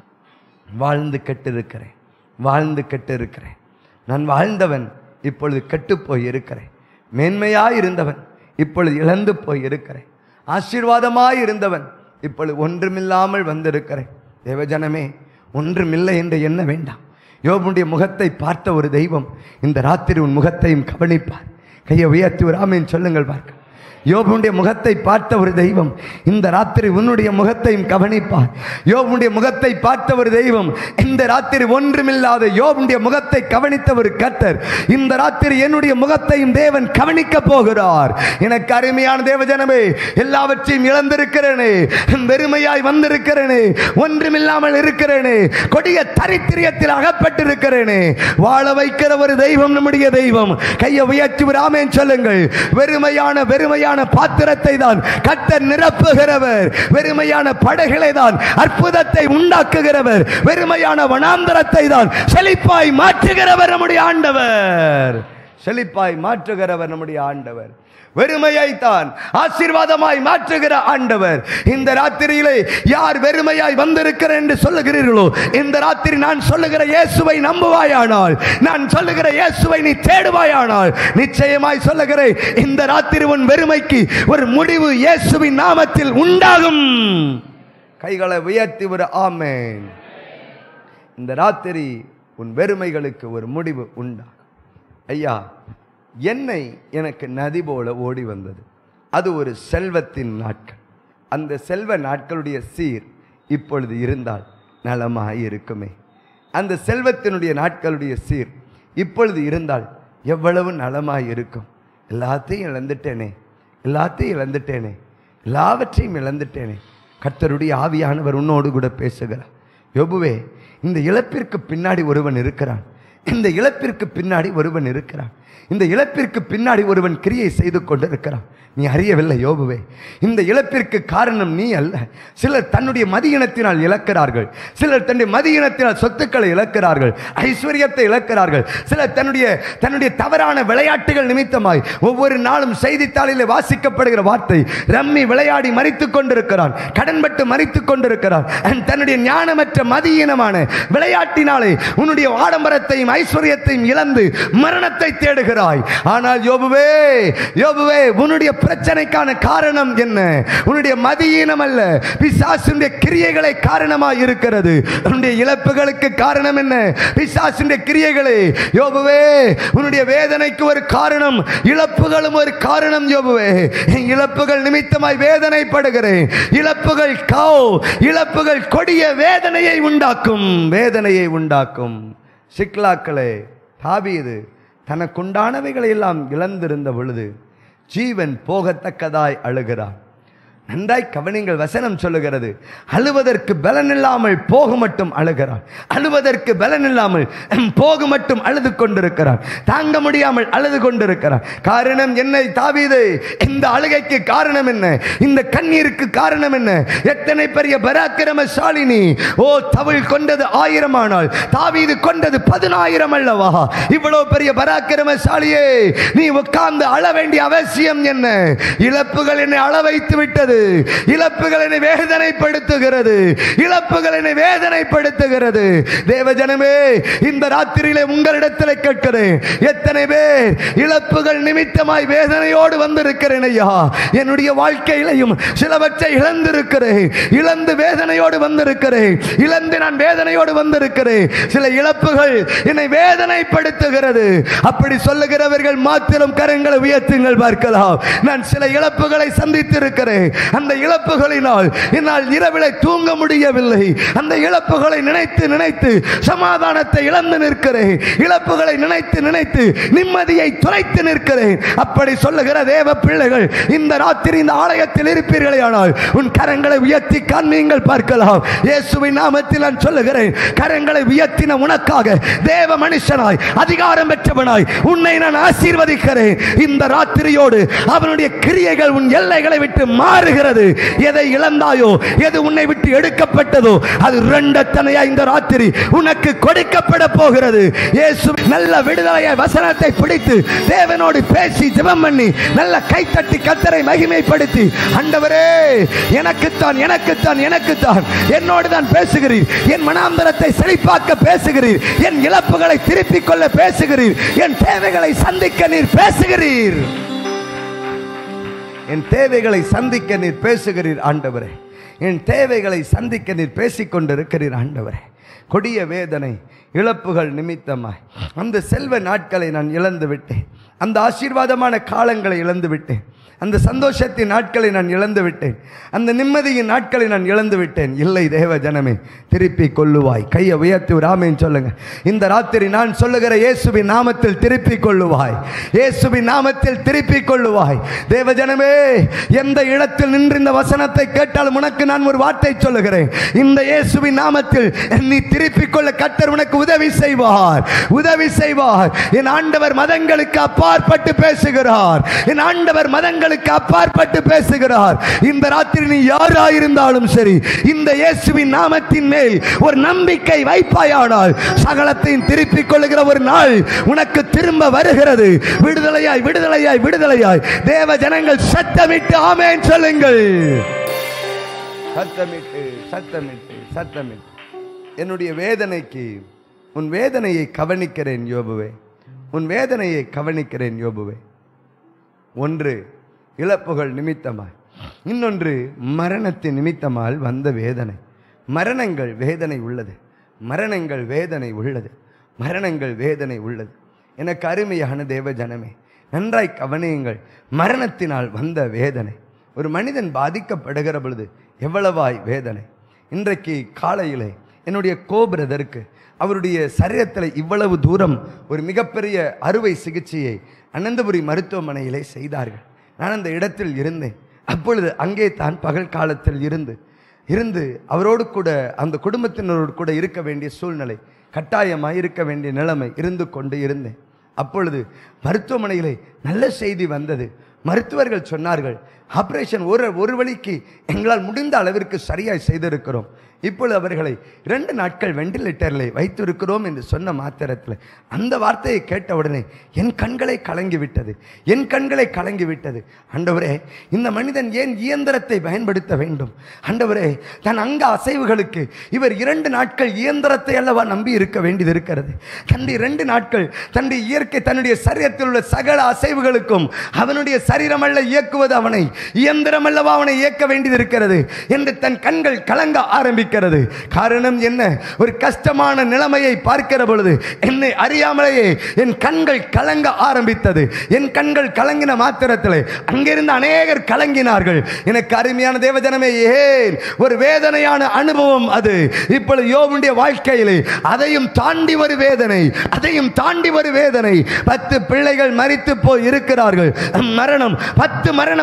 வாழ்ந்து கெட்டிருக்கிறேன் வாழ்ந்து கெட்டிருக்கிறேன் நான் வாழ்ந்தவன் இப்பொழுது கெட்டுப்போய் இருக்கிறேன் மேன்மையாய் இருந்தவன் இப்பொழுது இழந்து போய் இருக்கிறேன் ஆசீர்வாதமாய் இருந்தவன் இப்பொழுது ஒன்றுமில்லாமல் வந்திருக்கிறேன் தேவஜனமே ஒன்றுமில்லை என்று எண்ண வேண்டாம் யோபுடைய முகத்தை பார்த்த ஒரு தெய்வம் இந்த ராத்திரி உன் முகத்தையும் கவனிப்பார் கையை உயர்த்தி ஒரு ஆமீன் சொல்லுங்கள் பார்க்க யோபுடைய முகத்தை பார்த்த ஒரு தெய்வம் இந்த ராத்திரி உன்னுடைய முகத்தையும் கவனிப்பார் யோபுடைய முகத்தை பார்த்த ஒரு தெய்வம் இந்த ராத்திரி ஒன்றுமில்லாத யோபுடைய முகத்தை கவனித்த ஒரு கர்த்தர் இந்த ராத்திரி என்னுடைய முகத்தையும் தேவன் கவனிக்க போகிறார் எனக்கு அருமையான தேவஜனமே எல்லாவற்றையும் இழந்திருக்கிறேனே வெறுமையாய் வந்திருக்கிறேனே ஒன்றுமில்லாமல் இருக்கிறேனே கொடிய தரித்திரியத்தில் அகப்பட்டிருக்கிறேனே வாழ வைக்கிற ஒரு தெய்வம் நம்முடைய தெய்வம் கையை உயர்த்தி ஒரு ஆமேன் சொல்லுங்கள் வெறுமையான வெறுமையான பாத்திரத்தை தான் கத்தர் நிரப்புகிறவர் வெறுமையான படைகளை தான் அற்புதத்தை உண்டாக்குகிறவர் வெறுமையான வனாந்தரத்தை தான் செழிப்பாய் மாற்றுகிறவர் நம்முடைய ஆண்டவர் செழிப்பாய் மாற்றுகிறவர் நம்முடைய ஆண்டவர் வெறுமையை தான் ஆசீர்வாதமாய் மாற்றுகிற ஆண்டவர் இந்த ராத்திரியிலே யார் வெறுமையாய் வந்திருக்கிறேன் என்று சொல்லுகிறீர்களோ இந்த ராத்திரி நான் சொல்லுகிற இயேசுவை நம்புவாயானால் நான் சொல்லுகிற இயேசுவை நீ தேடுவாயானால் நிச்சயமாய் சொல்லுகிறேன் இந்த ராத்திரி உன் வெறுமைக்கு ஒரு முடிவு இயேசுவின் நாமத்தில் உண்டாகும் கைகளை உயர்த்தி ஒரு ஆமேன் இந்த ராத்திரி உன் வெறுமைகளுக்கு ஒரு முடிவு உண்டாகும் ஐயா எண்ணெய் எனக்கு நதி போல ஓடி வந்தது அது ஒரு செல்வத்தின் நாட்கள் அந்த செல்வ நாட்களுடைய சீர் இப்பொழுது இருந்தால் நலமாய் இருக்குமே அந்த செல்வத்தினுடைய நாட்களுடைய சீர் இப்பொழுது இருந்தால் எவ்வளவு நலமாய் இருக்கும் எல்லாத்தையும் இழந்துட்டேனே எல்லாத்தையும் இழந்துட்டேனே எல்லாவற்றையும் இழந்துட்டேனே கர்த்தருடைய ஆவியானவர் உன்னோடு கூட பேசுகிறார் யோபுவே இந்த இழப்பிற்கு பின்னாடி ஒருவன் இருக்கிறான் இந்த இழப்பிற்கு பின்னாடி ஒருவன் இருக்கிறான் இந்த இழப்பிற்கு பின்னாடி ஒருவன் கிரியை செய்து கொண்டிருக்கிறான் நீ அறியவில்லை யோபுவே இந்த இழப்பிற்கு காரணம் நீ அல்ல சிலர் தன்னுடைய மதியினத்தினால் இழக்கிறார்கள் சிலர் தன்னுடைய மதியினத்தினால் சொத்துக்களை இழக்கிறார்கள் ஐஸ்வர்யத்தை இழக்கிறார்கள் சிலர் தன்னுடைய தன்னுடைய தவறான விளையாட்டுகள் நிமித்தமாய் ஒவ்வொரு நாளும் செய்தித்தாளிலே வாசிக்கப்படுகிற வார்த்தை ரம்மி விளையாடி மறித்துக் கொண்டிருக்கிறான் கடன்பட்டு மறித்துக் கொண்டிருக்கிறான் and தன்னுடைய ஞானமற்ற மதியீனமான விளையாட்டினாலே உன்னுடைய ஆடம்பரத்தையும் ஐஸ்வர்யத்தையும் இழந்து மரணத்தை தேடுகிறாய் ஆனால் யோபுவே யோபுவே உன்னுடைய பிரச்சனைக்கான காரணம் என்ன உன்னுடைய மதியீனம் அல்ல பிசாசுடைய கிரியைகளை காரணமாய் இருக்கிறது உன்னுடைய இழப்புகளுக்கு காரணம் என்ன பிசாசுடைய கிரியைகளே யோபுவே உன்னுடைய வேதனைக்கு ஒரு காரணம் இழப்புகளும் ஒரு காரணம் யோபுவே என் இழப்புகள் நிமித்தமாய் வேதனைப்படுகிறேன் இழப்புகள் காவ் இழப்புகள் கொடிய வேதனையை உண்டாக்கும் வேதனையை உண்டாக்கும் சிக்லாக்களே தாவீது தனக்குண்டானவைகளை எல்லாம் இழந்திருந்த பொழுது ஜீவன் போகத்தக்கதாய் அழுகிறான் நன்றாய் கவனிங்கள் வசனம் சொல்லுகிறது அழுவதற்கு பலன் இல்லாமல் போக மட்டும் அழுகிறார் அழுவதற்கு பலன் இல்லாமல் போக மட்டும் அழுது கொண்டிருக்கிறார் தாங்க முடியாமல் அழுது கொண்டிருக்கிறார் காரணம் என்ன தாவீது இந்த அழுகைக்கு காரணம் என்ன இந்த கண்ணீருக்கு காரணம் என்ன எத்தனை பெரிய பராக்கிரமசாலினி ஓ தவிழ் கொண்டது ஆயிரம் ஆனால் தாவீது கொண்டது பதினாயிரம் அல்லவா இவ்வளவு பெரிய பராக்கிரமசாலியே நீ உட்கார்ந்து அழ வேண்டிய அவசியம் என்ன இழப்புகள் என்னை அள வைத்து விட்டது இழப்புகள் என்னை வேதனைப்படுத்துகிறது இழப்புகள் என்னை வேதனைப்படுத்துகிறது தேவஜனமே இந்த ராத்திரியிலே உங்களிடத்தில் கேட்கிறேன் எத்தனை பேர் இழப்புகள் நிமித்தமாய் வேதனையோடு வந்திருக்கிறேன் ஐயா என்னுடைய வாழ்க்கையிலையும் சிலவற்றை இழந்திருக்கிறேன் இழந்து வேதனையோடு வந்திருக்கிறேன் இழந்து நான் வேதனையோடு வந்திருக்கிறேன் சில இழப்புகள் என்னை வேதனைப்படுத்துகிறது அப்படி சொல்லுகிறவர்கள் மாத்திரம் கரங்களை உயர்த்துங்கள் பார்க்கலாம் நான் சில இழப்புகளை சந்தித்திருக்கிறேன் அந்த இழப்புகளினால் என்னால் இரவிலே தூங்க முடியவில்லை அந்த இழப்புகளை நினைத்து நினைத்து சமாதானத்தை இழந்து நிற்கிறேன் இழப்புகளை நினைத்து நினைத்து நிம்மதியை துளைத்து நிற்கிறேன் அப்படி சொல்லுகிற தேவ பிள்ளைகள் இந்த ராத்திரி இந்த ஆலயத்தில் இருப்பீர்களே ஆனால் உன் கரங்களை உயர்த்தி காண்பீங்கள் பார்க்கலாம் இயேசுவின் நாமத்தில் நான் சொல்லுகிறேன் கரங்களை உயர்த்தின உனக்காக தேவ மனுஷனாய் அதிகாரம் பெற்றவனாய் உன்னை நான் ஆசீர்வதிக்கிறேன் இந்த ராத்திரியோடு அவனுடைய கிரியைகள் உன் எல்லைகளை விட்டு மாறுகிறது எதை இழந்தாயோ எது உன்னை விட்டு எடுக்கப்பட்டதோ அது ரெண்டத்தனையா இந்த ராத்திரி உனக்கு கொடுக்கப்பட போகிறது இயேசு நல்ல விடுதலையை வசனத்தை பிடித்து தேவனோடு பேசி ஜெபம் பண்ணி நல்ல கைத்தட்டி கத்தரை மகிமைப்படுத்தி ஆண்டவரே எனக்குத்தான் எனக்குத்தான் எனக்குத்தான் என்னோடு தான் பேசுகிறீர் என் மனாந்தரத்தை செழிப்பாக்க பேசுகிறீர் என் இழப்புகளை திருப்பிக் கொள்ள பேசுகிறீர் என் தேவைகளை சந்திக்க நீர் பேசுகிறீர் என் தேவைகளை சந்திக்க நீர் பேசுகிறீர் ஆண்டவரே என் தேவைகளை சந்திக்க நீர் பேசிக் கொண்டிருக்கிறீர் ஆண்டவரே கொடிய வேதனை இழப்புகள் நிமித்தமாய் அந்த செல்வ நாட்களை நான் இழந்து விட்டேன் அந்த ஆசீர்வாதமான காலங்களை இழந்து விட்டேன் அந்த சந்தோஷத்தின் நாட்களை நான் இழந்து விட்டேன் அந்த நிம்மதியின் நாட்களை நான் இழந்து விட்டேன் இல்லை தேவ ஜனமே திருப்பி கொள்ளுவாய் கையை உயர்த்தி ஒரு ஆமேன் சொல்லுங்க இந்த ராத்திரி நான் சொல்லுகிற இயேசுவின் நாமத்தில் திருப்பி கொள்ளுவாய் இயேசுவின் நாமத்தில் திருப்பி கொள்ளுவாய் தேவ ஜனமே எந்த இடத்தில் நின்று இந்த வசனத்தை கேட்டாலும் உனக்கு நான் ஒரு வார்த்தை சொல்லுகிறேன் இந்த இயேசுவின் நாமத்தில் நீ திருப்பிக் கொள்ள கத்தர் உனக்கு உதவி செய்வார் உதவி செய்வார் என் ஆண்டவர் மதங்களுக்கு அப்பாற்பட்டு பேசுகிறார் என் ஆண்டவர் மதங்களுக்கு அப்பாற்பட்டு பேசுகிறார் இந்த ராத்திரி நீ யாராயிருந்தாலும் சரி இந்த இயேசுவின் நாமத்தின் மேல் ஒரு நம்பிக்கை வைப்பாயானால் சகலத்தையும் திருப்பிக் கொள்ளுகிற ஒரு நாள் உனக்கு திரும்ப வருகிறது விடுதலையாய் விடுதலையாய் விடுதலையாய் தேவ ஜனங்கள் சத்தமிட்டு ஆமேன் சொல்லுங்கள் சத்தமிட்டு சத்தமிட்டு சத்தமிட்டு என்னுடைய வேதனைக்கு உன் வேதனையை கவனிக்கிறேன் யோபுவே உன் வேதனையை கவனிக்கிறேன் யோபுவே ஒன்று இழப்புகள் நிமித்தமாய் இன்னொன்று மரணத்தின் நிமித்தமால் வந்த வேதனை மரணங்கள் வேதனை உள்ளது மரணங்கள் வேதனை உள்ளது மரணங்கள் வேதனை உள்ளது எனக்கு அருமையான தேவ ஜனமே நன்றாய் கவனியுங்கள் மரணத்தினால் வந்த வேதனை ஒரு மனிதன் பாதிக்கப்படுகிற பொழுது எவ்வளவாய் வேதனை இன்றைக்கு காலையிலே என்னுடைய கோபிரதருக்கு அவருடைய சரீரத்தில் இவ்வளவு தூரம் ஒரு மிகப்பெரிய அறுவை சிகிச்சையை அனந்தபுரி மருத்துவமனையிலே செய்தார்கள் நான் அந்த இடத்தில் இருந்தேன் அப்பொழுது அங்கே தான் பகல் காலத்தில் இருந்து இருந்து அவரோடு கூட அந்த குடும்பத்தினரோடு கூட இருக்க வேண்டிய சூழ்நிலை கட்டாயமாக இருக்க வேண்டிய நிலைமை இருந்து கொண்டு இருந்தேன் அப்பொழுது மருத்துவமனையிலே நல்ல செய்தி வந்தது மருத்துவர்கள் சொன்னார்கள் ஆபரேஷன் ஒரு ஒரு வழிக்கு எங்களால் முடிந்த அளவிற்கு சரியாய் செய்திருக்கிறோம் இப்பொழுது அவர்களை இரண்டு நாட்கள் வெண்டிலேட்டரில் வைத்திருக்கிறோம் என்று சொன்ன மாத்திரத்தில் அந்த வார்த்தையை கேட்ட உடனே என் கண்களை கலங்கி விட்டது என் கண்களை கலங்கி விட்டது ஆண்டவரே இந்த மனிதன் ஏன் இயந்திரத்தை பயன்படுத்த வேண்டும் ஆண்டவரே தன் அங்க அசைவுகளுக்கு இவர் இரண்டு நாட்கள் இயந்திரத்தை அல்லவா நம்பி இருக்க வேண்டியது இருக்கிறது தன்னுடைய இரண்டு நாட்கள் தன்னுடைய இயற்கை தன்னுடைய சரீரத்தில் உள்ள சகல அசைவுகளுக்கும் அவனுடைய சரீரம் அல்ல இயக்குவது அவனை இயந்திரம் அல்லவா அவனை இயக்க வேண்டியது இருக்கிறது என்று தன் கண்கள் கலங்க ஆரம்பிக்கிறது காரணம் என்ன ஒரு கஷ்டமான நிலைமையை பார்க்கிற பொழுது என்னை அறியாமலேயே என் கண்கள் கலங்க ஆரம்பித்தது என் கண்கள் கலங்கின மாத்திரத்தில் அங்கிருந்து அநேகர் கலங்கினார்கள் எனக்கு அருமையான தேவஜனமே ஏன் ஒரு வேதனையான அனுபவம் அது இப்பொழுது யோபுடைய வாழ்க்கையிலே அதையும் தாண்டி ஒரு வேதனை அதையும் தாண்டி ஒரு வேதனை பத்து பிள்ளைகள் மரித்து போய் இருக்கிறார்கள் மரணம் பத்து மரணம் ஒரே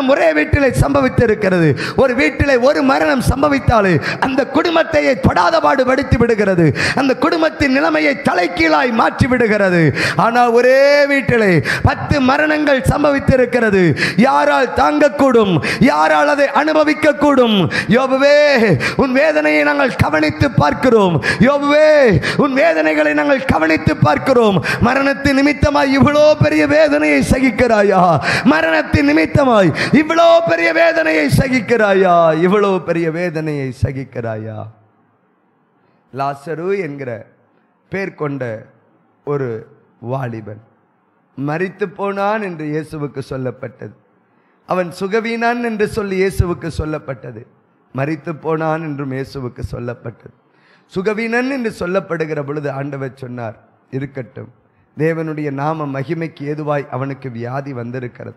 வீட்டிலே சம்பவித்திருக்கிறது ஒரு வீட்டிலே ஒரு மரணம் சம்பவித்தாலே அந்த குடும்பத்தையே படாதபாடு படுத்தி விடுகிறது அந்த குடும்பத்தின் நிலைமையை தலைகீழாய் மாற்றி விடுகிறது ஆனால் ஒரே வீட்டிலே பத்து மரணங்கள் சம்பவித்திருக்கிறது யாரால் தாங்கக்கூடும் யாரால் அதை அனுபவிக்க கூடும் யோபுவே உன் வேதனையை நாங்கள் கவனித்து பார்க்கிறோம் யோபுவே உன் வேதனைகளை நாங்கள் கவனித்து பார்க்கிறோம் மரணத்தின் நிமித்தமாய் இவ்வளோ பெரிய வேதனையை சகிக்கிறாயா மரணத்தின் நிமித்தமாய் இவ்வளோ பெரிய வேதனையை சகிக்கிறாயா இவ்வளோ பெரிய வேதனையை சகிக்கிறாயா லாசரு என்கிற பேர் கொண்ட ஒரு வாலிபன் மரித்து போனான் என்று இயேசுவுக்கு சொல்லப்பட்டது அவன் சுகவீனான் என்று சொல்லி இயேசுவுக்கு சொல்லப்பட்டது மரித்து போனான் என்றும் இயேசுவுக்கு சொல்லப்பட்டது சுகவீனன் என்று சொல்லப்படுகிற பொழுது ஆண்டவர் சொன்னார் இருக்கட்டும் தேவனுடைய நாம மகிமைக்கு ஏதுவாய் அவனுக்கு வியாதி வந்திருக்கிறது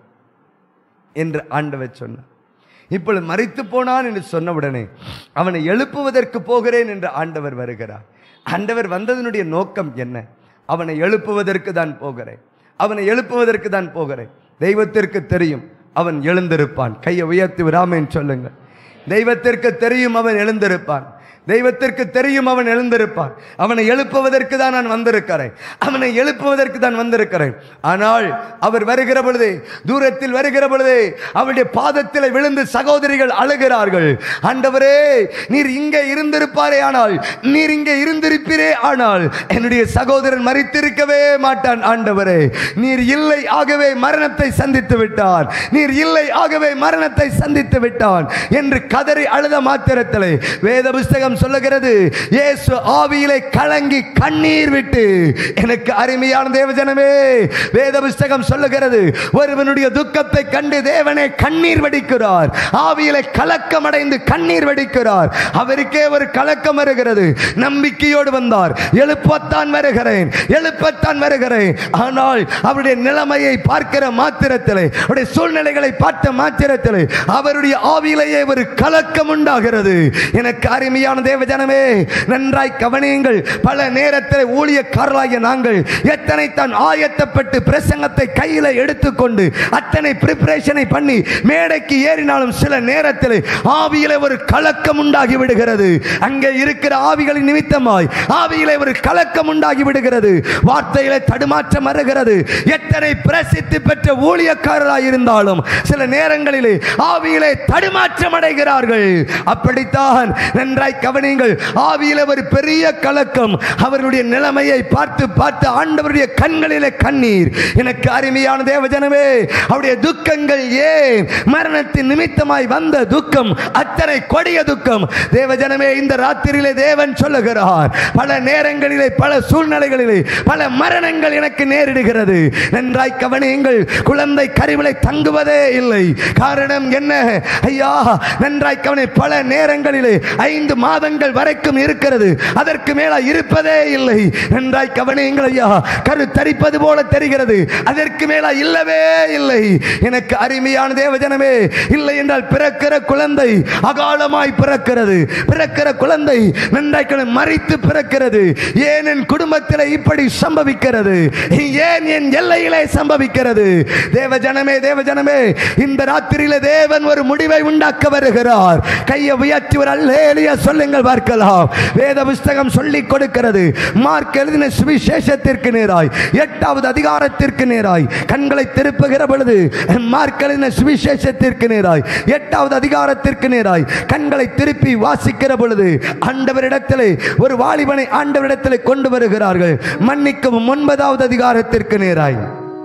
என்று ஆண்டவர் சொன்னார் இப்பொழுது மறித்து போனான் என்று சொன்னவுடனே அவனை எழுப்புவதற்கு போகிறேன் என்று ஆண்டவர் வருகிறார் ஆண்டவர் வந்ததனுடைய நோக்கம் என்ன அவனை எழுப்புவதற்கு தான் போகிறேன் அவனை எழுப்புவதற்கு தான் போகிறேன் தெய்வத்திற்கு தெரியும் அவன் எழுந்திருப்பான் கையை உயர்த்தி விடாமேன்னு சொல்லுங்கள் தெய்வத்திற்கு தெரியும் அவன் எழுந்திருப்பான் தெய்வத்திற்கு தெரியும் அவன் எழுந்திருப்பான் அவனை எழுப்புவதற்கு தான் நான் வந்திருக்கிறேன் அவனை எழுப்புவதற்கு தான் வந்திருக்கிறேன் ஆனால் அவர் வருகிற பொழுதே தூரத்தில் வருகிற பொழுதே அவருடைய பாதத்தில் விழுந்து சகோதரிகள் அழுகிறார்கள் ஆண்டவரே நீர் இங்கே இருந்திருப்பாரே ஆனால் நீர் இங்கே இருந்திருப்பீரே ஆனால் என்னுடைய சகோதரன் மறித்திருக்கவே மாட்டான் ஆண்டவரே நீர் இல்லை ஆகவே மரணத்தை சந்தித்து விட்டான் நீர் இல்லை ஆகவே மரணத்தை சந்தித்து விட்டான் என்று கதறி அழுத மாத்திரத்திலே வேத புஸ்தகம் சொல்லுகிறது இயேசு ஆவியிலே கலங்கி கண்ணீர் விட்டு எனக்கு அருமையான தேவஜனமே வேத புஸ்தகம் சொல்லுகிறது ஒருவனுடைய துக்கத்தை கண்டு தேவனே கண்ணீர் வடிக்கிறார் ஆவியிலே கலக்கம் அடைந்து கண்ணீர் வடிக்கிறார் அவருக்கே ஒரு கலக்கம் வருகிறது நம்பிக்கையோடு வந்தார் எழுப்பத்தான் வருகிறேன் எழுப்பத்தான் வருகிறேன் ஆனால் அவருடைய நிலைமையை பார்க்கிற மாத்திரத்திலே அவருடைய சூழ்நிலைகளை பார்த்த மாத்திரத்திலே அவருடைய ஆவியிலேயே ஒரு கலக்கம் உண்டாகிறது எனக்கு அருமையான தேவஜனமே நன்றாய் கவனியுங்கள் பல நேரத்தில் ஊழியக்காரர்களாகிய நாங்கள் எத்தனை தான் ஆயத்தப்பட்டு பிரசங்கத்தை கையில் எடுத்துக்கொண்டு அத்தனை ப்ரிப்பரேஷனை பண்ணி மேடைக்கு ஏறினாலும் சில நேரத்தில் ஆவியிலே ஒரு கலக்கம் உண்டாகி விடுகிறது அங்கே இருக்கிற ஆவிகளின் நிமித்தமாய் ஆவியிலே ஒரு கலக்கம் உண்டாகி விடுகிறது வார்த்தையிலே தடுமாற்றம் வருகிறது எத்தனை பிரசித்தி பெற்ற ஊழியக்காரராய் இருந்தாலும் சில நேரங்களிலே ஆவியிலே தடுமாற்றம் அடைகிறார்கள் அப்படித்தான் நன்றாய் கவனியுங்கள் ஆவியிலே ஒரு பெரிய கலக்கம் அவருடைய நிலைமையை பார்த்து பார்த்து ஆண்டவருடைய கண்களிலே கண்ணீர் எனக்கு அருமையான தேவஜனமே அவருடைய துக்கங்கள் ஏன் மரணத்தின் நிமித்தமாய் வந்த துக்கம் அத்தனை கொடிய துக்கம் தேவஜனமே இந்த ராத்திரியிலே தேவன் சொல்லுகிறார் பல நேரங்களிலே பல சூழ்நிலைகளிலே பல மரணங்கள் எனக்கு நேரிடுகிறது நன்றாய் கவனியுங்கள் குழந்தை கருவிலை தங்குவதே இல்லை காரணம் என்ன ஐயா நன்றாய் கவனி பல நேரங்களிலே ஐந்து மாதங்கள் வரைக்கும் இருக்கிறது அதற்கு மேல இருப்பதே இல்லை நன்றாய் கவனியுங்கள் ஐயா கரு தரிப்பது போல தெரிகிறது அதற்கு மேல இல்லவே இல்லை எனக்கு அருமையான தேவஜனமே இல்லை என்றால் பிறக்கிற குழந்தை அகாலமாய் பிறக்கிறது பிறக்கிற குழந்தை நன்றாய் கவனி, மறித்து பிறக்கிறது ஏன் என் குடும்பத்தில் இப்படி சம்பவிக்கிறது ஏன் என் எல்லையிலே சம்பவிக்கிறது தேவஜனமே தேவஜனமே இந்த ராத்திரியில தேவன் ஒரு முடிவை உண்டாக்க வருகிறார் கையை உயர்த்தி ஒரு அல்லேலியா சொல்லுங்கள் பார்க்கலாம் வேத புஸ்தகம் சொல்லிக் கொடுக்கிறது மார்க் எழுதின சுவிசேஷத்திற்கு நேராய் எட்டாவது அதிகாரத்திற்கு நேராய் கண்களை திருப்புகிற பொழுது மார்க் எழுதின சுவிசேஷத்திற்கு நேராய் எட்டாவது அதிகாரத்திற்கு நேராய் கண்களை திருப்பி வாசிக்கிற பொழுது ஆண்டவரிடத்திலே ஒரு வாலிபனை ஆண்டவரிடத்திலே கொண்டு வருகிறார்கள் மன்னிக்கவும் ஒன்பதாவது அதிகாரத்திற்கு நேராய்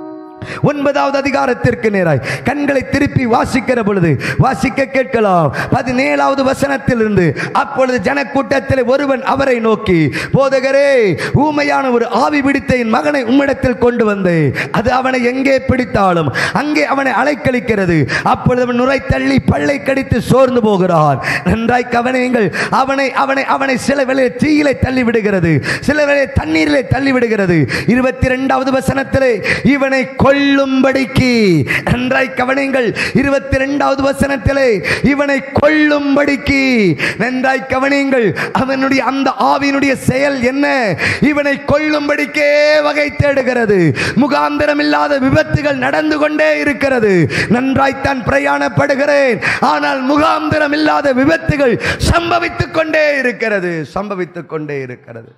ஒன்பதாவது அதிகாரத்திற்கு நேராய் கண்களை திருப்பி வாசிக்கிற பொழுது வாசிக்க கேட்கலாம் பதினேழாவது வசனத்திலிருந்து அப்பொழுது ஜனக்கூட்டத்தில் ஒருவன் அவரை நோக்கி போதகரே ஊமையான ஒரு ஆவி பிடித்த என் மகனை உம்மிடத்தில் கொண்டு வந்தேன் அது அவனை எங்கே பிடித்தாலும் அங்கே அவனை அலைக்கழிக்கிறது அப்பொழுது அவன் நுரை தள்ளி பல்லை கடித்து சோர்ந்து போகிறான் நன்றாய் கவனியுங்கள் அவனை அவனை அவனை சில வேளையில் தீயிலே தள்ளி விடுகிறது சில வேளையில் தண்ணீரிலே தள்ளி விடுகிறது இருபத்தி ரெண்டாவது வசனத்திலே இவனை கொல் கொல்லும்படிக்கு நன்றாய் கவனிங்கள் இருபத்தி ரெண்டாவது வசனத்திலே இவனை கொல்லும்படிக்கு நன்றாய் கவனிங்கள் அவனுடைய அந்த ஆவியினுடைய செயல் என்ன இவனை கொல்லும்படிக்கே வகை தேடுகிறது முகாந்திரம் இல்லாத விபத்துகள் நடந்து கொண்டே இருக்கிறது நன்றாய்த்தான் பிரயாணப்படுகிறேன் ஆனால் முகாந்திரம் இல்லாத விபத்துகள் சம்பவித்துக் கொண்டே இருக்கிறது சம்பவித்துக் கொண்டே இருக்கிறது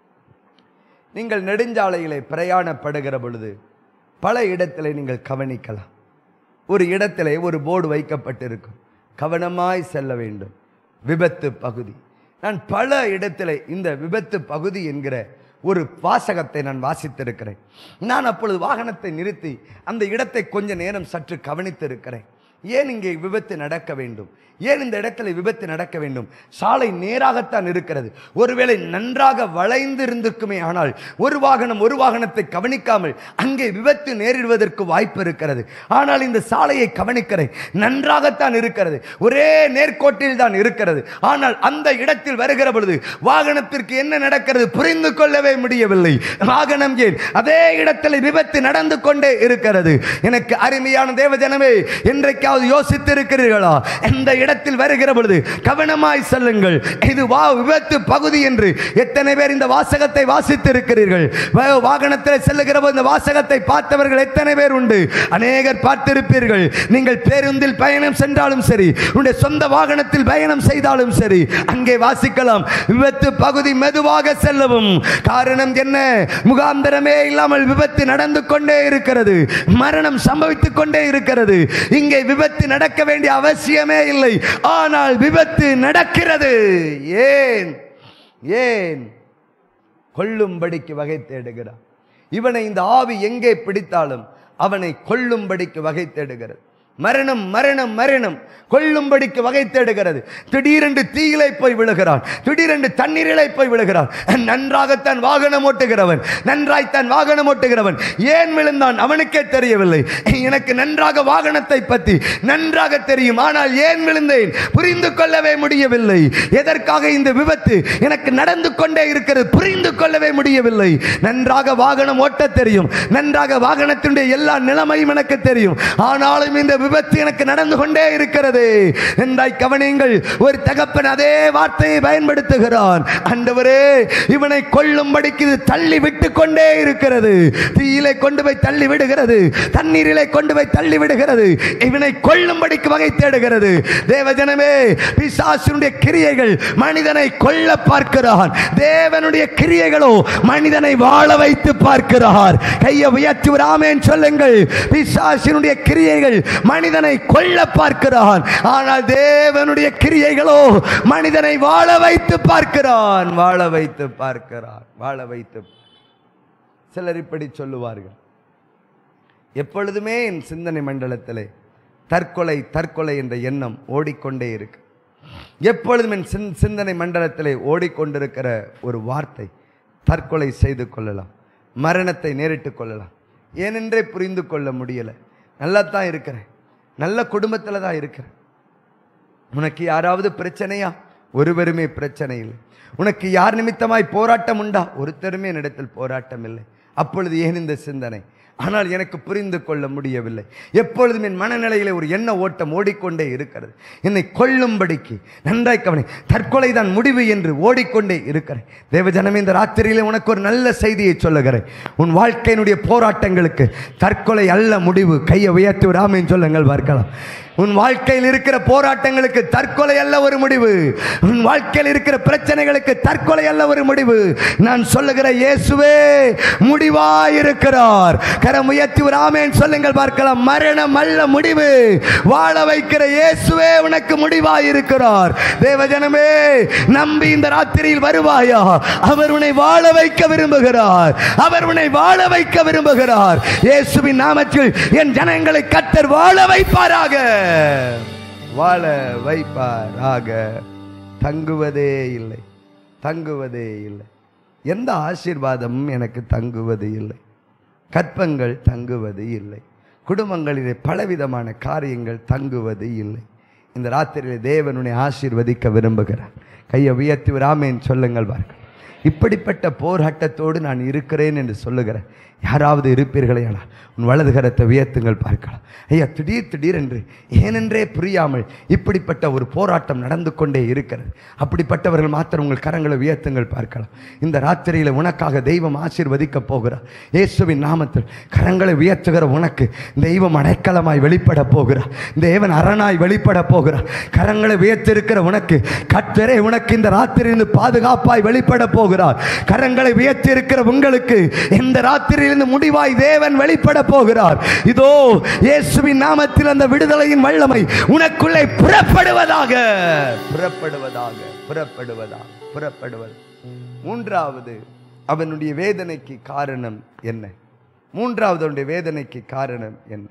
நீங்கள் நெடுஞ்சாலையிலே பிரயாணப்படுகிற பொழுது பல இடத்திலே நீங்கள் கவனிக்கலாம் ஒரு இடத்திலே ஒரு போர்டு வைக்கப்பட்டிருக்கும் கவனமாய் செல்ல வேண்டும் விபத்து பகுதி நான் பல இடத்திலே இந்த விபத்து பகுதி என்கிற ஒரு வாசகத்தை நான் வாசித்திருக்கிறேன் நான் அப்பொழுது வாகனத்தை நிறுத்தி அந்த இடத்தை கொஞ்ச நேரம் சற்று கவனித்திருக்கிறேன் ஏன் இங்கே விபத்து நடக்க வேண்டும் ஏன் இந்த இடத்துல விபத்து நடக்க வேண்டும் சாலை நேராகத்தான் இருக்கிறது ஒருவேளை நன்றாக வளைந்து இருந்திருக்குமே ஆனால் ஒரு வாகனம் ஒரு வாகனத்தை கவனிக்காமல் அங்கே விபத்து நேரிடுவதற்கு வாய்ப்பு இருக்கிறது ஆனால் இந்த சாலையை கவனிக்கிறேன் நன்றாகத்தான் இருக்கிறது ஒரே நேர்கோட்டில் தான் இருக்கிறது ஆனால் அந்த இடத்தில் வருகிற பொழுது வாகனத்திற்கு என்ன நடக்கிறது புரிந்து கொள்ளவே முடியவில்லை வாகனம் ஏன் அதே இடத்தில் விபத்து நடந்து கொண்டே இருக்கிறது எனக்கு அருமையான தேவஜனமே என்றைக்காவது யோசித்திருக்கிறீர்களா இந்த இடத்தில் வருகிற பொழுது கவனமாய் செல்லுங்கள் இது வா விபத்து பகுதி என்று எத்தனை பேர் இந்த வாசகத்தை வாசித்திருக்கிறீர்கள் வா- வாகனத்தில் செல்லுகிற போது இந்த வாசகத்தை பார்த்தவர்கள் எத்தனை பேர் உண்டு அநேகர் பார்த்திருப்பீர்கள் நீங்கள் பேருந்தில் பயணம் சென்றாலும் சரி உங்களுடைய சொந்த வாகனத்தில் பயணம் செய்தாலும் சரி அங்கே வாசிக்கலாம் விபத்து பகுதி மெதுவாக செல்லவும் காரணம் என்ன முகாந்தரமே இல்லாமல் விபத்து நடந்து கொண்டே இருக்கிறது மரணம் சம்பவித்துக் கொண்டே இருக்கிறது இங்கே விபத்து நடக்க வேண்டிய அவசியமே இல்லை ஆனால் விபத்து நடக்கிறது ஏன் ஏன் கொல்லும்படிக்கு வகை தேடுகிறார் இவனை இந்த ஆவி எங்கே பிடித்தாலும் அவனை கொல்லும்படிக்கு வகை தேடுகிறது மரணம் மரணம் மரணம் கொல்லும்படிக்கு வகை தேடுகிறது திடீரென்று தீயிலே போய் விழுகிறான் திடீரென்று தண்ணீரிலே போய் விழுகிறான் நன்றாகத்தான் வாகனம் ஓட்டுகிறவன் நன்றாய்த்தான் வாகனம் ஓட்டுகிறவன் ஏன் விழுந்தான் அவனுக்கே தெரியவில்லை எனக்கு நன்றாக வாகனத்தை பற்றி நன்றாக தெரியும் ஆனால் ஏன் விழுந்தேன் புரிந்து கொள்ளவே முடியவில்லை எதற்காக இந்த விபத்து எனக்கு நடந்து கொண்டே இருக்கிறது புரிந்து கொள்ளவே முடியவில்லை நன்றாக வாகனம் ஓட்ட தெரியும் நன்றாக வாகனத்தினுடைய எல்லா நிலைமையும் எனக்கு தெரியும் ஆனாலும் இந்த விபத்து எனக்கு நடந்து கொண்டே இருக்கிறது நன்றாய் கவனியுங்கள் ஒரு தகப்பன் அதே வார்த்தையை பயன்படுத்துகிறான் ஆண்டவரே இவனை கொல்லும்படிக்கு இது தள்ளி விட்டு கொண்டே இருக்கிறது தீயிலே கொண்டு போய் தள்ளி விடுகிறது தண்ணீரிலே கொண்டு போய் தள்ளி விடுகிறது இவனை கொல்லும்படிக்கு வகை தேடுகிறது தேவஜனமே பிசாசுடைய கிரியைகள் மனிதனை கொல்ல பார்க்கிறான் தேவனுடைய கிரியைகளோ மனிதனை வாழ வைத்து பார்க்கிறார் கையை உயர்த்தி ஒரு ஆமென் சொல்லுங்கள் பிசாசினுடைய கிரியைகள் மனிதனை கொல்ல பார்க்கிறான் ஆனால் தேவனுடைய கிரியைகளோ மனிதனை வாழ வைத்து பார்க்கிறான் வாழ வைத்து பார்க்கிறான் வாழ வைத்து சிலர் இப்படி சொல்லுவார்கள் எப்பொழுதுமே என் சிந்தனை மண்டலத்திலே தற்கொலை தற்கொலை என்ற எண்ணம் ஓடிக்கொண்டே இருக்கு எப்பொழுதும் என் சிந் சிந்தனை மண்டலத்திலே ஓடிக்கொண்டிருக்கிற ஒரு வார்த்தை தற்கொலை செய்து கொள்ளலாம் மரணத்தை நேரிட்டு கொள்ளலாம் ஏனென்றே புரிந்து கொள்ள முடியலை நல்லா தான் இருக்கிறேன் நல்ல குடும்பத்தில் தான் இருக்கிறேன் உனக்கு யாராவது பிரச்சனையா ஒருவருமே பிரச்சனை இல்லை உனக்கு யார் நிமித்தமாய் போராட்டம் உண்டா ஒருத்தருமே என்னிடத்தில் போராட்டம் இல்லை அப்பொழுது ஏன் இந்த சிந்தனை ஆனால் எனக்கு புரிந்து கொள்ள முடியவில்லை எப்பொழுதும் என் மனநிலையிலே ஒரு எண்ண ஓட்டம் ஓடிக்கொண்டே இருக்கிறது என்னை கொல்லும்படிக்கு நன்றாய் கவனி தற்கொலை தான் முடிவு என்று ஓடிக்கொண்டே இருக்கிறேன் தேவஜனமே இந்த ராத்திரியிலே உனக்கு ஒரு நல்ல செய்தியை சொல்லுகிறேன் உன் வாழ்க்கையினுடைய போராட்டங்களுக்கு தற்கொலை அல்ல முடிவு கையை உயர்த்தி விடாமல் சொல்லுங்கள் பார்க்கலாம் உன் வாழ்க்கையில் இருக்கிற போராட்டங்களுக்கு தற்கொலை அல்ல ஒரு முடிவு உன் வாழ்க்கையில் இருக்கிற பிரச்சனைகளுக்கு தற்கொலை அல்ல ஒரு முடிவு நான் சொல்லுகிற இயேசுவே முடிவாயிருக்கிறார் கரம் உயர்த்தி ஒரு ஆமேன் சொல்லுங்கள் பார்க்கலாம் மரணம் அல்ல முடிவு வாழ வைக்கிற இயேசுவே உனக்கு முடிவாயிருக்கிறார் தேவஜனமே நம்பி இந்த ராத்திரியில் வருவாயா அவர் உன்னை வாழ வைக்க விரும்புகிறார் அவர் உன்னை வாழ வைக்க விரும்புகிறார் இயேசுவின் நாமத்தில் என் ஜனங்களை கத்தர் வாழ வைப்பாராக வாழ வைப்பாராக தங்குவதே இல்லை தங்குவதே இல்லை எந்த ஆசீர்வாதமும் எனக்கு தங்குவது இல்லை கற்பங்கள் தங்குவது இல்லை குடும்பங்களிலே பலவிதமான காரியங்கள் தங்குவது இல்லை இந்த ராத்திரியிலே தேவனுடைய ஆசீர்வதிக்க விரும்புகிறார் கையை உயர்த்தி ஒரு ஆமேன் சொல்லுங்கள் பாருங்கள் இப்படிப்பட்ட போராட்டத்தோடு நான் இருக்கிறேன் என்று சொல்லுகிறேன் யாராவது இருப்பீர்களே ஆனால் உன் வலது கரத்தை உயர்த்துங்கள் பார்க்கலாம் ஐயா திடீர் திடீர் என்று ஏனென்றே புரியாமல் இப்படிப்பட்ட ஒரு போராட்டம் நடந்து கொண்டே இருக்கிறது அப்படிப்பட்டவர்கள் மாத்திரம் உங்கள் கரங்களை உயர்த்துங்கள் பார்க்கலாம் இந்த ராத்திரியில் உனக்காக தெய்வம் ஆசீர்வதிக்க போகிறார் இயேசுவின் நாமத்தில் கரங்களை உயர்த்துகிற உனக்கு தெய்வம் அடைக்கலமாய் வெளிப்பட போகிறார் தேவன் அரணாய் வெளிப்பட போகிறார் கரங்களை உயர்த்திருக்கிற உனக்கு கத்தரே உனக்கு இந்த ராத்திரியிலிருந்து பாதுகாப்பாய் வெளிப்பட போகிறார் கரங்களை உயர்த்தியிருக்கிற உங்களுக்கு இந்த ராத்திரியிலிருந்து முடிவாய் தேவன் வெளிப்பட போகிறார் இதோ இயேசுவின் நாமத்தில் அந்த விடுதலையின் வல்லமை உனக்குள்ளே புறப்படுவதாக புறப்படுவதாக புறப்படுவதாக புறப்படுவது மூன்றாவது அவனுடைய வேதனைக்கு காரணம் என்ன மூன்றாவது அவனுடைய வேதனைக்கு காரணம் என்ன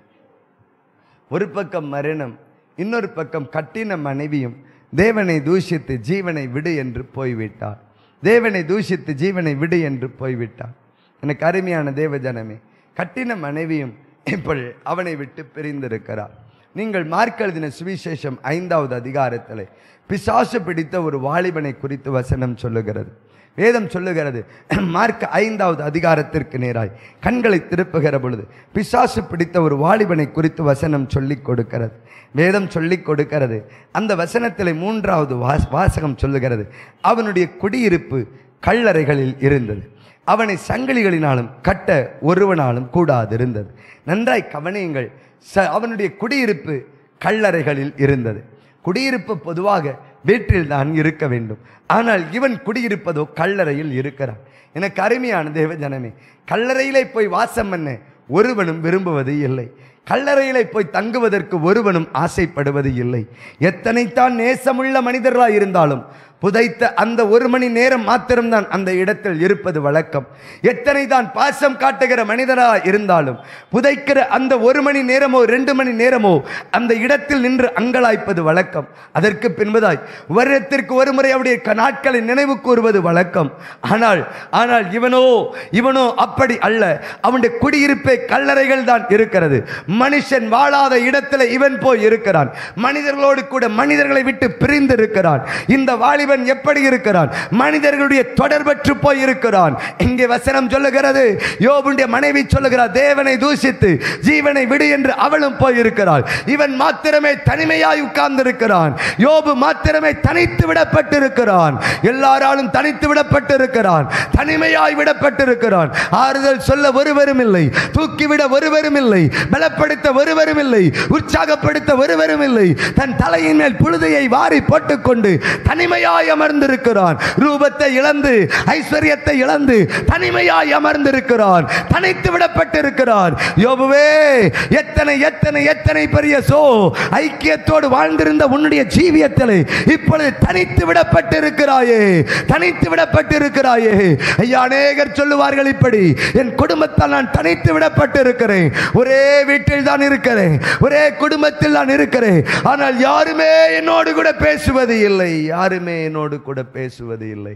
ஒரு பக்கம் மரணம் இன்னொரு பக்கம் கட்டின மனைவியும் தேவனை தூஷித்து ஜீவனை விடு என்று போய்விட்டார் தேவனை தூஷித்து ஜீவனை விடு என்று போய்விட்டார் எனக்கு அருமையான தேவ ஜனமே கட்டின மனைவியும் இப்போ அவனை விட்டு பிரிந்திருக்கிறார் நீங்கள் மார்க் எழுதின சுவிசேஷம் ஐந்தாவது அதிகாரத்தில் பிசாசு பிடித்த ஒரு வாலிபனை குறித்து வசனம் சொல்லுகிறது வேதம் சொல்லுகிறது மார்க் ஐந்தாவது அதிகாரத்திற்கு நேராய் கண்களை திருப்புகிற பொழுது பிசாசு பிடித்த ஒரு வாலிபனை குறித்து வசனம் சொல்லிக் கொடுக்கிறது வேதம் சொல்லிக் கொடுக்கிறது அந்த வசனத்தில் மூன்றாவது வாஸ் வாசகம் சொல்லுகிறது அவனுடைய குடியிருப்பு கல்லறைகளில் இருந்தது அவனை சங்கிலிகளினாலும் கட்ட ஒருவனாலும் கூடாது இருந்தது நன்றாய் கவனியுங்கள் ச அவனுடைய குடியிருப்பு கல்லறைகளில் இருந்தது குடியிருப்பு பொதுவாக வீட்டில் தான் இருக்க வேண்டும் ஆனால் இவன் குடியிருப்பதோ கல்லறையில் இருக்கிறான் எனக்கு அருமையான தேவ ஜனமே கல்லறையிலே போய் வாசம் பண்ண ஒருவனும் விரும்புவது இல்லை கல்லறையிலே போய் தங்குவதற்கு ஒருவனும் ஆசைப்படுவது இல்லை எத்தனைத்தான் நேசமுள்ள மனிதர்களாய் இருந்தாலும் புதைத்த அந்த ஒரு மணி நேரம் மாத்திரம்தான் அந்த இடத்தில் இருப்பது வழக்கம் எத்தனை தான் பாசம் காட்டுகிற மனிதராக இருந்தாலும் புதைக்கிற அந்த ஒரு மணி நேரமோ ரெண்டு மணி நேரமோ அந்த இடத்தில் நின்று அங்கலாய்ப்பது வழக்கம் அதற்கு பின்பதாய் வருடத்திற்கு ஒரு முறை அவருடைய க- நாட்களை நினைவு கூறுவது வழக்கம் ஆனால் ஆனால் இவனோ இவனோ அப்படி அல்ல அவனுடைய குடியிருப்பே கல்லறைகள் தான் இருக்கிறது மனுஷன் வாழாத இடத்துல இவன் போய் இருக்கிறான் மனிதர்களோடு கூட மனிதர்களை விட்டு பிரிந்து இருக்கிறான் இந்த வாலிபன் எப்படி இருக்கிறான் மனிதர்களுடைய தொடர்பற்று போய் இருக்கிறான் இங்கே வசனம் சொல்லுகிறது யோபுடைய மனைவி சொல்லுகிறார் தேவனை தூஷித்து ஜீவனை விடு என்று அவளும் போய் இருக்கிறாள் இவன் மாத்திரமே தனிமையாய் உட்கார்ந்து இருக்கிறான் யோபு மாத்திரமே தனித்து விடப்பட்டிருக்கிறான் எல்லாராலும் தனித்து விடப்பட்டிருக்கிறான் தனிமையாய் விடப்பட்டிருக்கிறான் ஆறுதல் சொல்ல ஒருவரும் இல்லை தூக்கிவிட ஒருவரும் இல்லை பலப்படுத்த ஒருவரும் இல்லை உற்சாகப்படுத்த ஒருவரும் இல்லை தன் தலையின் மேல் புழுதியை வாரி போட்டுக்கொண்டு தனிமையாய் அமர்ந்திருக்கிறான் ரூபத்தை இழந்து ஐஸ்வர்யத்தை இழந்து தனிமையாய் அமர்ந்திருக்கிறான் தனித்து விடப்பட்டிருக்கிறான் யோபுவே எத்தனை எத்தனை எத்தனை பெரிய சோ ஐக்கியத்தோடு வாழ்ந்திருந்த உன்னுடைய ஜீவியத்தில் இப்பொழுது தனித்து விடப்பட்டிருக்கிறாயே தனித்து விடப்பட்டிருக்கிறாயே ஐயா அநேகர் சொல்லுவார்கள் இப்படி என் குடும்பத்தால் நான் தனித்து விடப்பட்டிருக்கிறேன் ஒரே வீட்டில் தான் இருக்கிறேன் ஒரே குடும்பத்தில் நான் இருக்கிறேன் ஆனால் யாருமே என்னோடு கூட பேசுவது இல்லை யாருமே என்னோடு கூட பேசுவது இல்லை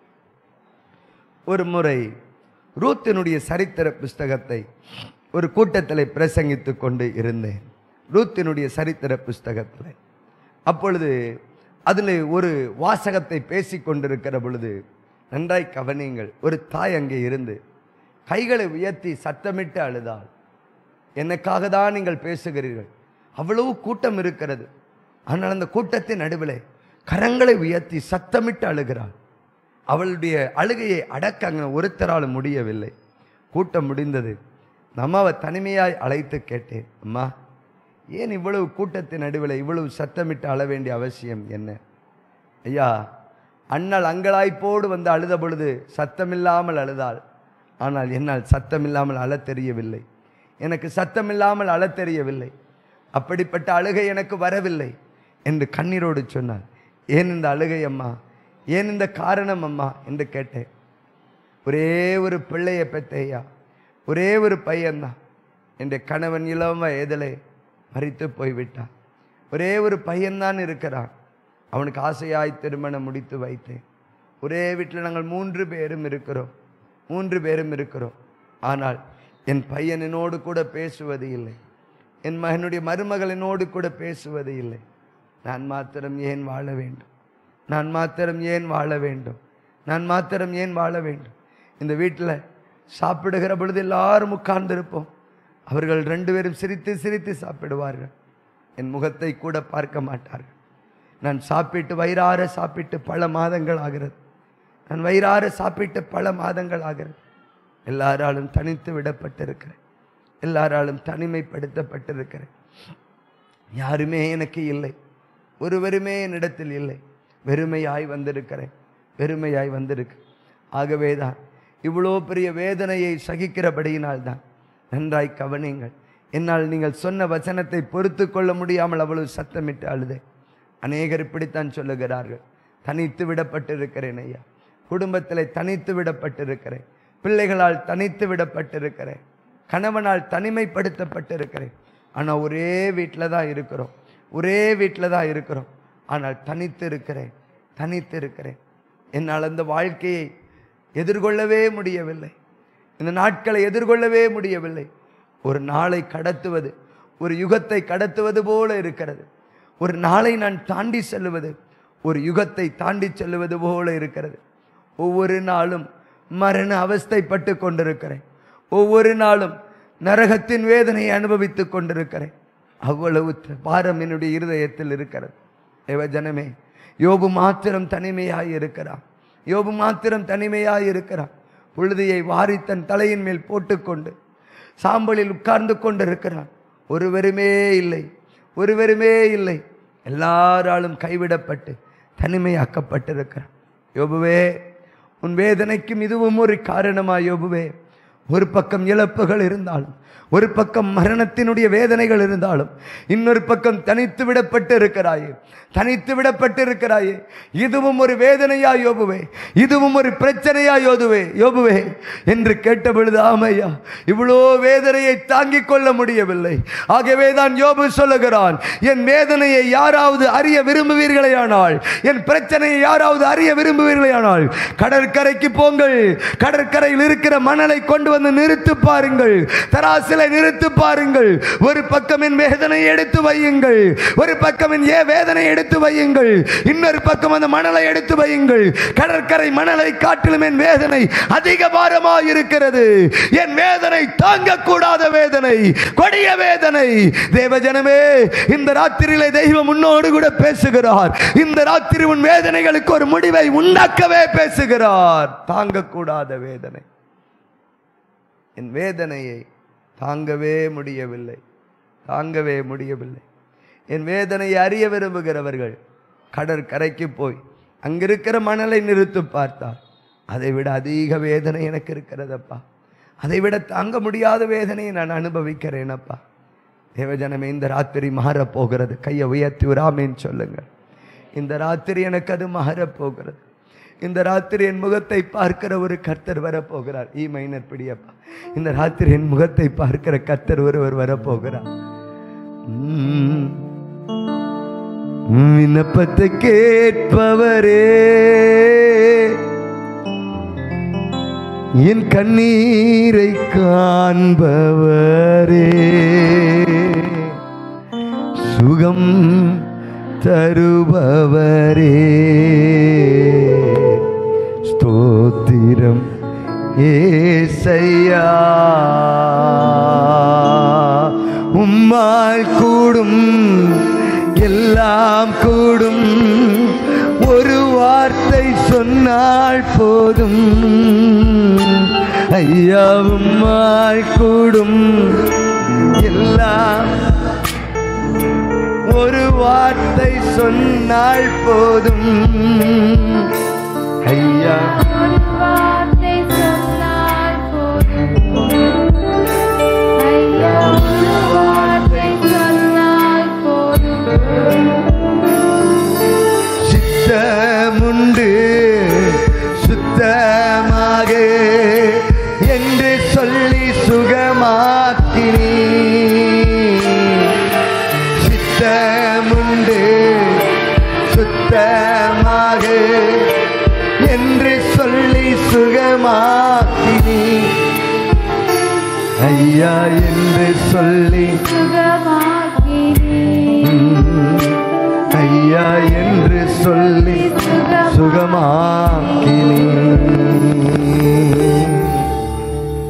ஒரு முறை ரூத்தினுடைய சரித்திர புஸ்தகத்தை ஒரு கூட்டத்தில் பிரசங்கித்துக் கொண்டு இருந்தேன் ரூத்தினுடைய சரித்திர புஸ்தகத்தில் அப்பொழுது அதில் ஒரு வாசகத்தை பேசிக் கொண்டிருக்கிற பொழுது நன்றாய் கவனியுங்கள் ஒரு தாய் அங்கே இருந்து கைகளை உயர்த்தி சத்தமிட்டு அழுதாள் எனக்காக தான் நீங்கள் பேசுகிறீர்கள் அவ்வளவு கூட்டம் இருக்கிறது ஆனால் அந்த கூட்டத்தின் நடுவில் கரங்களை உயர்த்தி சத்தமிட்டு அழுகிறாள் அவளுடைய அழுகையை அடக்க அங்கே ஒருத்தரால் முடியவில்லை கூட்டம் முடிந்தது இந்த அம்மாவை தனிமையாய் அழைத்து கேட்டேன் அம்மா ஏன் இவ்வளவு கூட்டத்தின் நடுவில் இவ்வளவு சத்தமிட்டு அழ வேண்டிய அவசியம் என்ன ஐயா அண்ணல் அங்கலாய்ப்போடு வந்து அழுத பொழுது சத்தமில்லாமல் அழுதாள் ஆனால் என்னால் சத்தமில்லாமல் அழத் தெரியவில்லை எனக்கு சத்தமில்லாமல் அழத் தெரியவில்லை அப்படிப்பட்ட அழுகை எனக்கு வரவில்லை என்று கண்ணீரோடு சொன்னாள் ஏன் இந்த அழுகை அம்மா ஏன் இந்த காரணம் அம்மா என்று கேட்டேன் ஒரே ஒரு பிள்ளையை பெத்தையா ஒரே ஒரு பையன்தான் என்ற கணவன் இளம் வயதிலே மறித்து போய்விட்டான் ஒரே ஒரு பையன்தான் இருக்கிறான் அவனுக்கு ஆசையாய் திருமணம் முடித்து வைத்தேன் ஒரே வீட்டில் நாங்கள் மூன்று பேரும் இருக்கிறோம் மூன்று பேரும் இருக்கிறோம் ஆனால் என் பையன் என்னோடு கூட பேசுவது இல்லை என் மகனுடைய மருமகள் என்னோடு கூட பேசுவது இல்லை நான் மாத்திரம் ஏன் வாழ வேண்டும் நான் மாத்திரம் ஏன் வாழ வேண்டும் நான் மாத்திரம் ஏன் வாழ வேண்டும் இந்த வீட்டில் சாப்பிடுகிற பொழுது எல்லாரும் உட்கார்ந்திருப்போம் அவர்கள் ரெண்டு பேரும் சிரித்து சிரித்து சாப்பிடுவார்கள் என் முகத்தை கூட பார்க்க மாட்டார்கள் நான் சாப்பிட்டு வயிறார சாப்பிட்டு பல மாதங்கள் ஆகிறது நான் வயிறார சாப்பிட்டு பல மாதங்கள் ஆகிறது எல்லாராலும் தனித்து விடப்பட்டிருக்கிறேன் எல்லாராலும் தனிமைப்படுத்தப்பட்டிருக்கிறேன் யாருமே எனக்கு இல்லை ஒருவருமே என்னிடத்தில் இல்லை வெறுமையாய் வந்திருக்கிறேன் வெறுமையாய் வந்திருக்கு ஆகவேதான் இவ்வளோ பெரிய வேதனையை சகிக்கிறபடியினால்தான் நன்றாய் கவனிங்கள் என்னால் நீங்கள் சொன்ன வசனத்தை பொறுத்து கொள்ள முடியாமல் அவ்வளவு சத்தமிட்டு அழுதேன் அநேகர் இப்படித்தான் சொல்லுகிறார்கள் தனித்து விடப்பட்டிருக்கிறேன் ஐயா குடும்பத்தில் தனித்து விடப்பட்டிருக்கிறேன் பிள்ளைகளால் தனித்து விடப்பட்டிருக்கிறேன் கணவனால் தனிமைப்படுத்தப்பட்டிருக்கிறேன் ஆனால் ஒரே வீட்டில் தான் இருக்கிறோம் ஒரே வீட்டில் தான் இருக்கிறோம் ஆனால் தனித்து இருக்கிறேன் தனித்து இருக்கிறேன் என்னால் அந்த வாழ்க்கையை எதிர்கொள்ளவே முடியவில்லை இந்த நாட்களை எதிர்கொள்ளவே முடியவில்லை ஒரு நாளை கடத்துவது ஒரு யுகத்தை கடத்துவது போல இருக்கிறது ஒரு நாளை நான் தாண்டி செல்லுவது ஒரு யுகத்தை தாண்டி செல்லுவது போல இருக்கிறது ஒவ்வொரு நாளும் மரண அவஸ்தைப்பட்டு கொண்டிருக்கிறேன் ஒவ்வொரு நாளும் நரகத்தின் வேதனையை அனுபவித்துக் கொண்டிருக்கிறேன் அவ்வளவு த- பாரம் என்னுடைய இருதயத்தில் இருக்கிறது தேவ ஜனமே யோபு மாத்திரம் தனிமையாய் இருக்கிறான் யோபு மாத்திரம் தனிமையாய் இருக்கிறான் புழுதியை வாரி தன் தலையின் மேல் போட்டுக்கொண்டு சாம்பலில் உட்கார்ந்து கொண்டிருக்கிறான் ஒருவருமே இல்லை ஒருவருமே இல்லை எல்லாராலும் கைவிடப்பட்டு தனிமையாக்கப்பட்டிருக்கிறான் யோபுவே உன் வேதனைக்கும் இதுவும் ஒரு காரணமா யோபுவே ஒரு பக்கம் இழப்புகள் இருந்தாலும் ஒரு பக்கம் மரணத்தினுடைய வேதனைகள் இருந்தாலும் இன்னொரு பக்கம் தனித்து விடப்பட்டு இருக்கிறாயே தனித்து விடப்பட்டு இருக்கிறாயே இதுவும் ஒரு வேதனையா யோபுவே இதுவும் ஒரு பிரச்சனையா யோதுவே யோபுவே என்று கேட்ட பொழுது ஆமையா இவ்வளோ வேதனையை தாங்கிக் கொள்ள முடியவில்லை ஆகவே தான் யோபு சொல்லுகிறான் என் வேதனையை யாராவது அறிய விரும்புவீர்களேயானால் என் பிரச்சனையை யாராவது அறிய விரும்புவீர்களேயானால் கடற்கரைக்கு போங்கள் கடற்கரையில் இருக்கிற மணலை கொண்டு வந்து நிறுத்து பாருங்கள் தராசிலை நிறுத்து பாருங்கள் ஒரு பக்கம் என் வேதனையை எடுத்து வையுங்கள் ஒரு பக்கம் என் ஏ வேதனை எடுத்து வையுங்கள் இன்னொரு பக்கம் அந்த மணலை எடுத்து வையுங்கள் கடற்கரை மணலை காட்டிலும் என் வேதனை அதிக பாரமாக இருக்கிறது என் வேதனை தாங்கக்கூடாத வேதனை கொடிய வேதனை தேவஜனமே இந்த ராத்திரியிலே தெய்வம் உன்னோடு கூட பேசுகிறார் இந்த ராத்திரி உன் வேதனைகளுக்கு ஒரு முடிவை உண்டாக்கவே பேசுகிறார் தாங்கக்கூடாத வேதனை என் வேதனையை தாங்கவே முடியவில்லை தாங்கவே முடியவில்லை என் வேதனையை அறிய விரும்புகிறவர்கள் கடற்கரைக்கு போய் அங்கிருக்கிற மணலை நிறுத்து பார்த்தார் அதை விட அதிக வேதனை எனக்கு இருக்கிறதப்பா அதை விட தாங்க முடியாத வேதனையை நான் அனுபவிக்கிறேனப்பா தேவஜனமே இந்த ராத்திரி மாறப் போகிறது கையை உயர்த்தி விடாமேன்னு சொல்லுங்கள் இந்த ராத்திரி எனக்கு அது மாறப் போகிறது இந்த ராத்திரி என் முகத்தை பார்க்கிற ஒரு கர்த்தர் வரப்போகிறார் ஈ மைனர் பிடியப்பா இந்த ராத்திரி என் முகத்தை பார்க்கிற கர்த்தர் ஒருவர் வரப்போகிறார் உம். விண்ணப்பத்தை கேட்பவரே என் கண்ணீரை காண்பவரே சுகம் தருபவரே ஸ்தோத்திரம் ஏசையா உம்மால் கூடும் எல்லாம் கூடும் ஒரு வார்த்தை சொன்னால் போதும் ஐயா உம்மால் கூடும் எல்லாம் ஒரு வார்த்தை சொன்னால் போதும் ஐயா ஒரு வார்த்தை சொன்னால் போதும். ஐயா, ஒரு வார்த்தை சொன்னால் போதும். சித்தமுண்டு சுத்தமாக என்று சொல்லி சுகமாக்கினீ சித்தமுண்டு சுத்தமாக என்று சொல்லி சுகமாக்கினீ ஐயா என்று சொல்லி சுகமாக்கினீர். ஐயா என்று சொல்லி சுகமாக்கினீ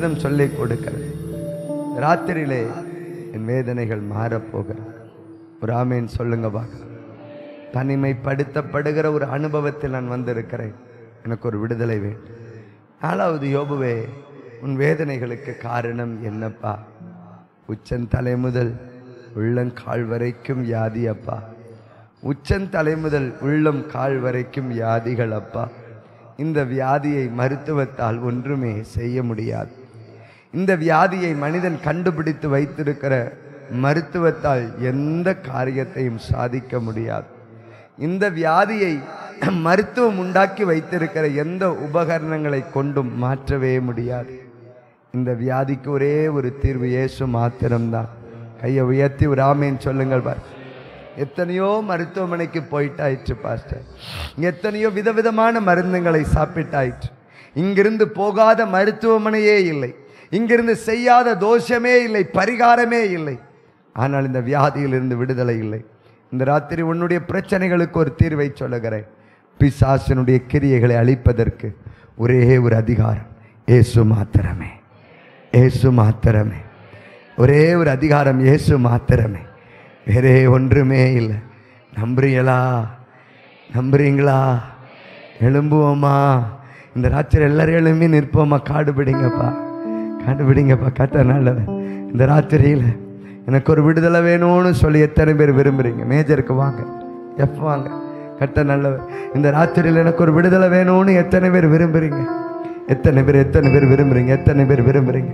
வேதம் சொல்லிக் கொடுக்கிறது ராத்திரியிலே என் வேதனைகள் மாறப்போகிறது ஒரு ஆமேன் சொல்லுங்க பார்க்கலாம் தனிமைப்படுத்தப்படுகிற ஒரு அனுபவத்தில் நான் வந்திருக்கிறேன் எனக்கு ஒரு விடுதலை வேண்டும் நாலாவது யோபுவே உன் வேதனைகளுக்கு காரணம் என்னப்பா உச்சந்தலை முதல் உள்ளங்கால் வரைக்கும் வியாதி அப்பா உச்சந்தலை முதல் உள்ளம் கால் வரைக்கும் வியாதிகள் அப்பா இந்த வியாதியை மருத்துவத்தால் ஒன்றுமே செய்ய முடியாது இந்த வியாதியை மனிதன் கண்டுபிடித்து வைத்திருக்கிற மருத்துவத்தால் எந்த காரியத்தையும் சாதிக்க முடியாது இந்த வியாதியை மருத்துவம் உண்டாக்கி வைத்திருக்கிற எந்த உபகரணங்களை கொண்டும் மாற்றவே முடியாது இந்த வியாதிக்கு ஒரே ஒரு தீர்வு இயேசு மாத்திரம்தான் கையை உயர்த்தி ஒரு ஆமேன்னு சொல்லுங்கள் பார் எத்தனையோ மருத்துவமனைக்கு போயிட்டாயிற்று பாஸ்டர் எத்தனையோ விதவிதமான மருந்துங்களை சாப்பிட்டாயிற்று இங்கிருந்து போகாத மருத்துவமனையே இல்லை இங்கிருந்து செய்யாத தோஷமே இல்லை பரிகாரமே இல்லை ஆனால் இந்த வியாதியிலிருந்து விடுதலை இல்லை இந்த ராத்திரி உன்னுடைய பிரச்சனைகளுக்கு ஒரு தீர்வை சொல்லுகிறேன் பிசாசனுடைய கிரியைகளை அழிப்பதற்கு ஒரே ஒரு அதிகாரம் இயேசு மாத்திரமே இயேசு மாத்திரமே ஒரே ஒரு அதிகாரம் இயேசு மாத்திரமே வேறே ஒன்றுமே இல்லை நம்புறீங்களா நம்புறீங்களா எழும்புவோமா இந்த ராத்திரி எல்லாரும் எழும்பி நிற்போமா காடு பிடிங்கப்பா காடு பிடிங்கப்பா கத்த நல்லவன் இந்த ராத்திரியில் எனக்கு ஒரு விடுதலை வேணும்னு சொல்லி எத்தனை பேர் விரும்புறீங்க மேஜருக்கு வாங்க எஃப் வாங்க கத்த நல்லவர் இந்த ராத்திரியில் எனக்கு ஒரு விடுதலை வேணும்னு எத்தனை பேர் விரும்புறீங்க எத்தனை பேர் எத்தனை பேர் விரும்புறீங்க எத்தனை பேர் விரும்புறீங்க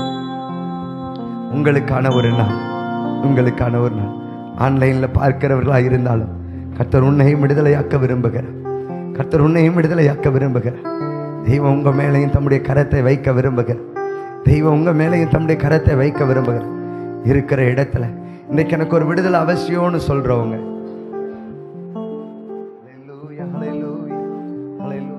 உங்களுக்கான ஒரு நாள் உங்களுக்கான ஒரு நாள் ஆன்லைனில் பார்க்கிறவர்களாக இருந்தாலும் கர்த்தர் உன்னையும் விடுதலையாக்க விரும்புகிறார் கர்த்தர் உன்னையும் விடுதலையாக்க விரும்புகிறார் தெய்வம் உங்கள் மேலேயும் தம்முடைய கரத்தை வைக்க விரும்புகிறார் தெய்வம் உங்கள் மேலேயும் தம்முடைய கரத்தை வைக்க விரும்புகிறார் இருக்கிற இடத்துல இன்னைக்கு எனக்கு ஒரு விடுதலை அவசியம்னு சொல்றவங்க Hallelujah, hallelujah, hallelujah.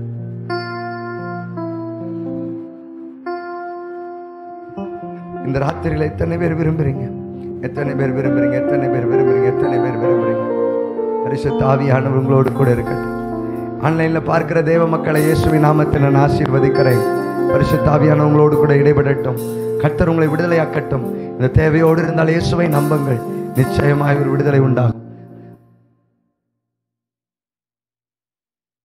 இந்த ராத்திரியில எத்தனை பேர் விரும்புறீங்க எத்தனை பேர் விரும்புறீங்க எத்தனை பேர் விரும்புறீங்க எத்தனை பேர் விரும்புறீங்க பரிசுத்த ஆவியானவர் உங்களோடு கூட இருக்கட்டும் ஆன்லைன்ல பார்க்கிற தேவ மக்களை இயேசுவின் நாமத்தில் நான் ஆசீர்வதிக்கிறேன் பரிசுத்த ஆவியானவர் உங்களோடு கூட இடைபடட்டும் கர்த்தர் உங்களை விடுதலையாக்கட்டும் இந்த தேவையோடு இருந்தால் இயேசுவை நம்புங்கள் நிச்சயமாய் ஒரு விடுதலை உண்டாகும்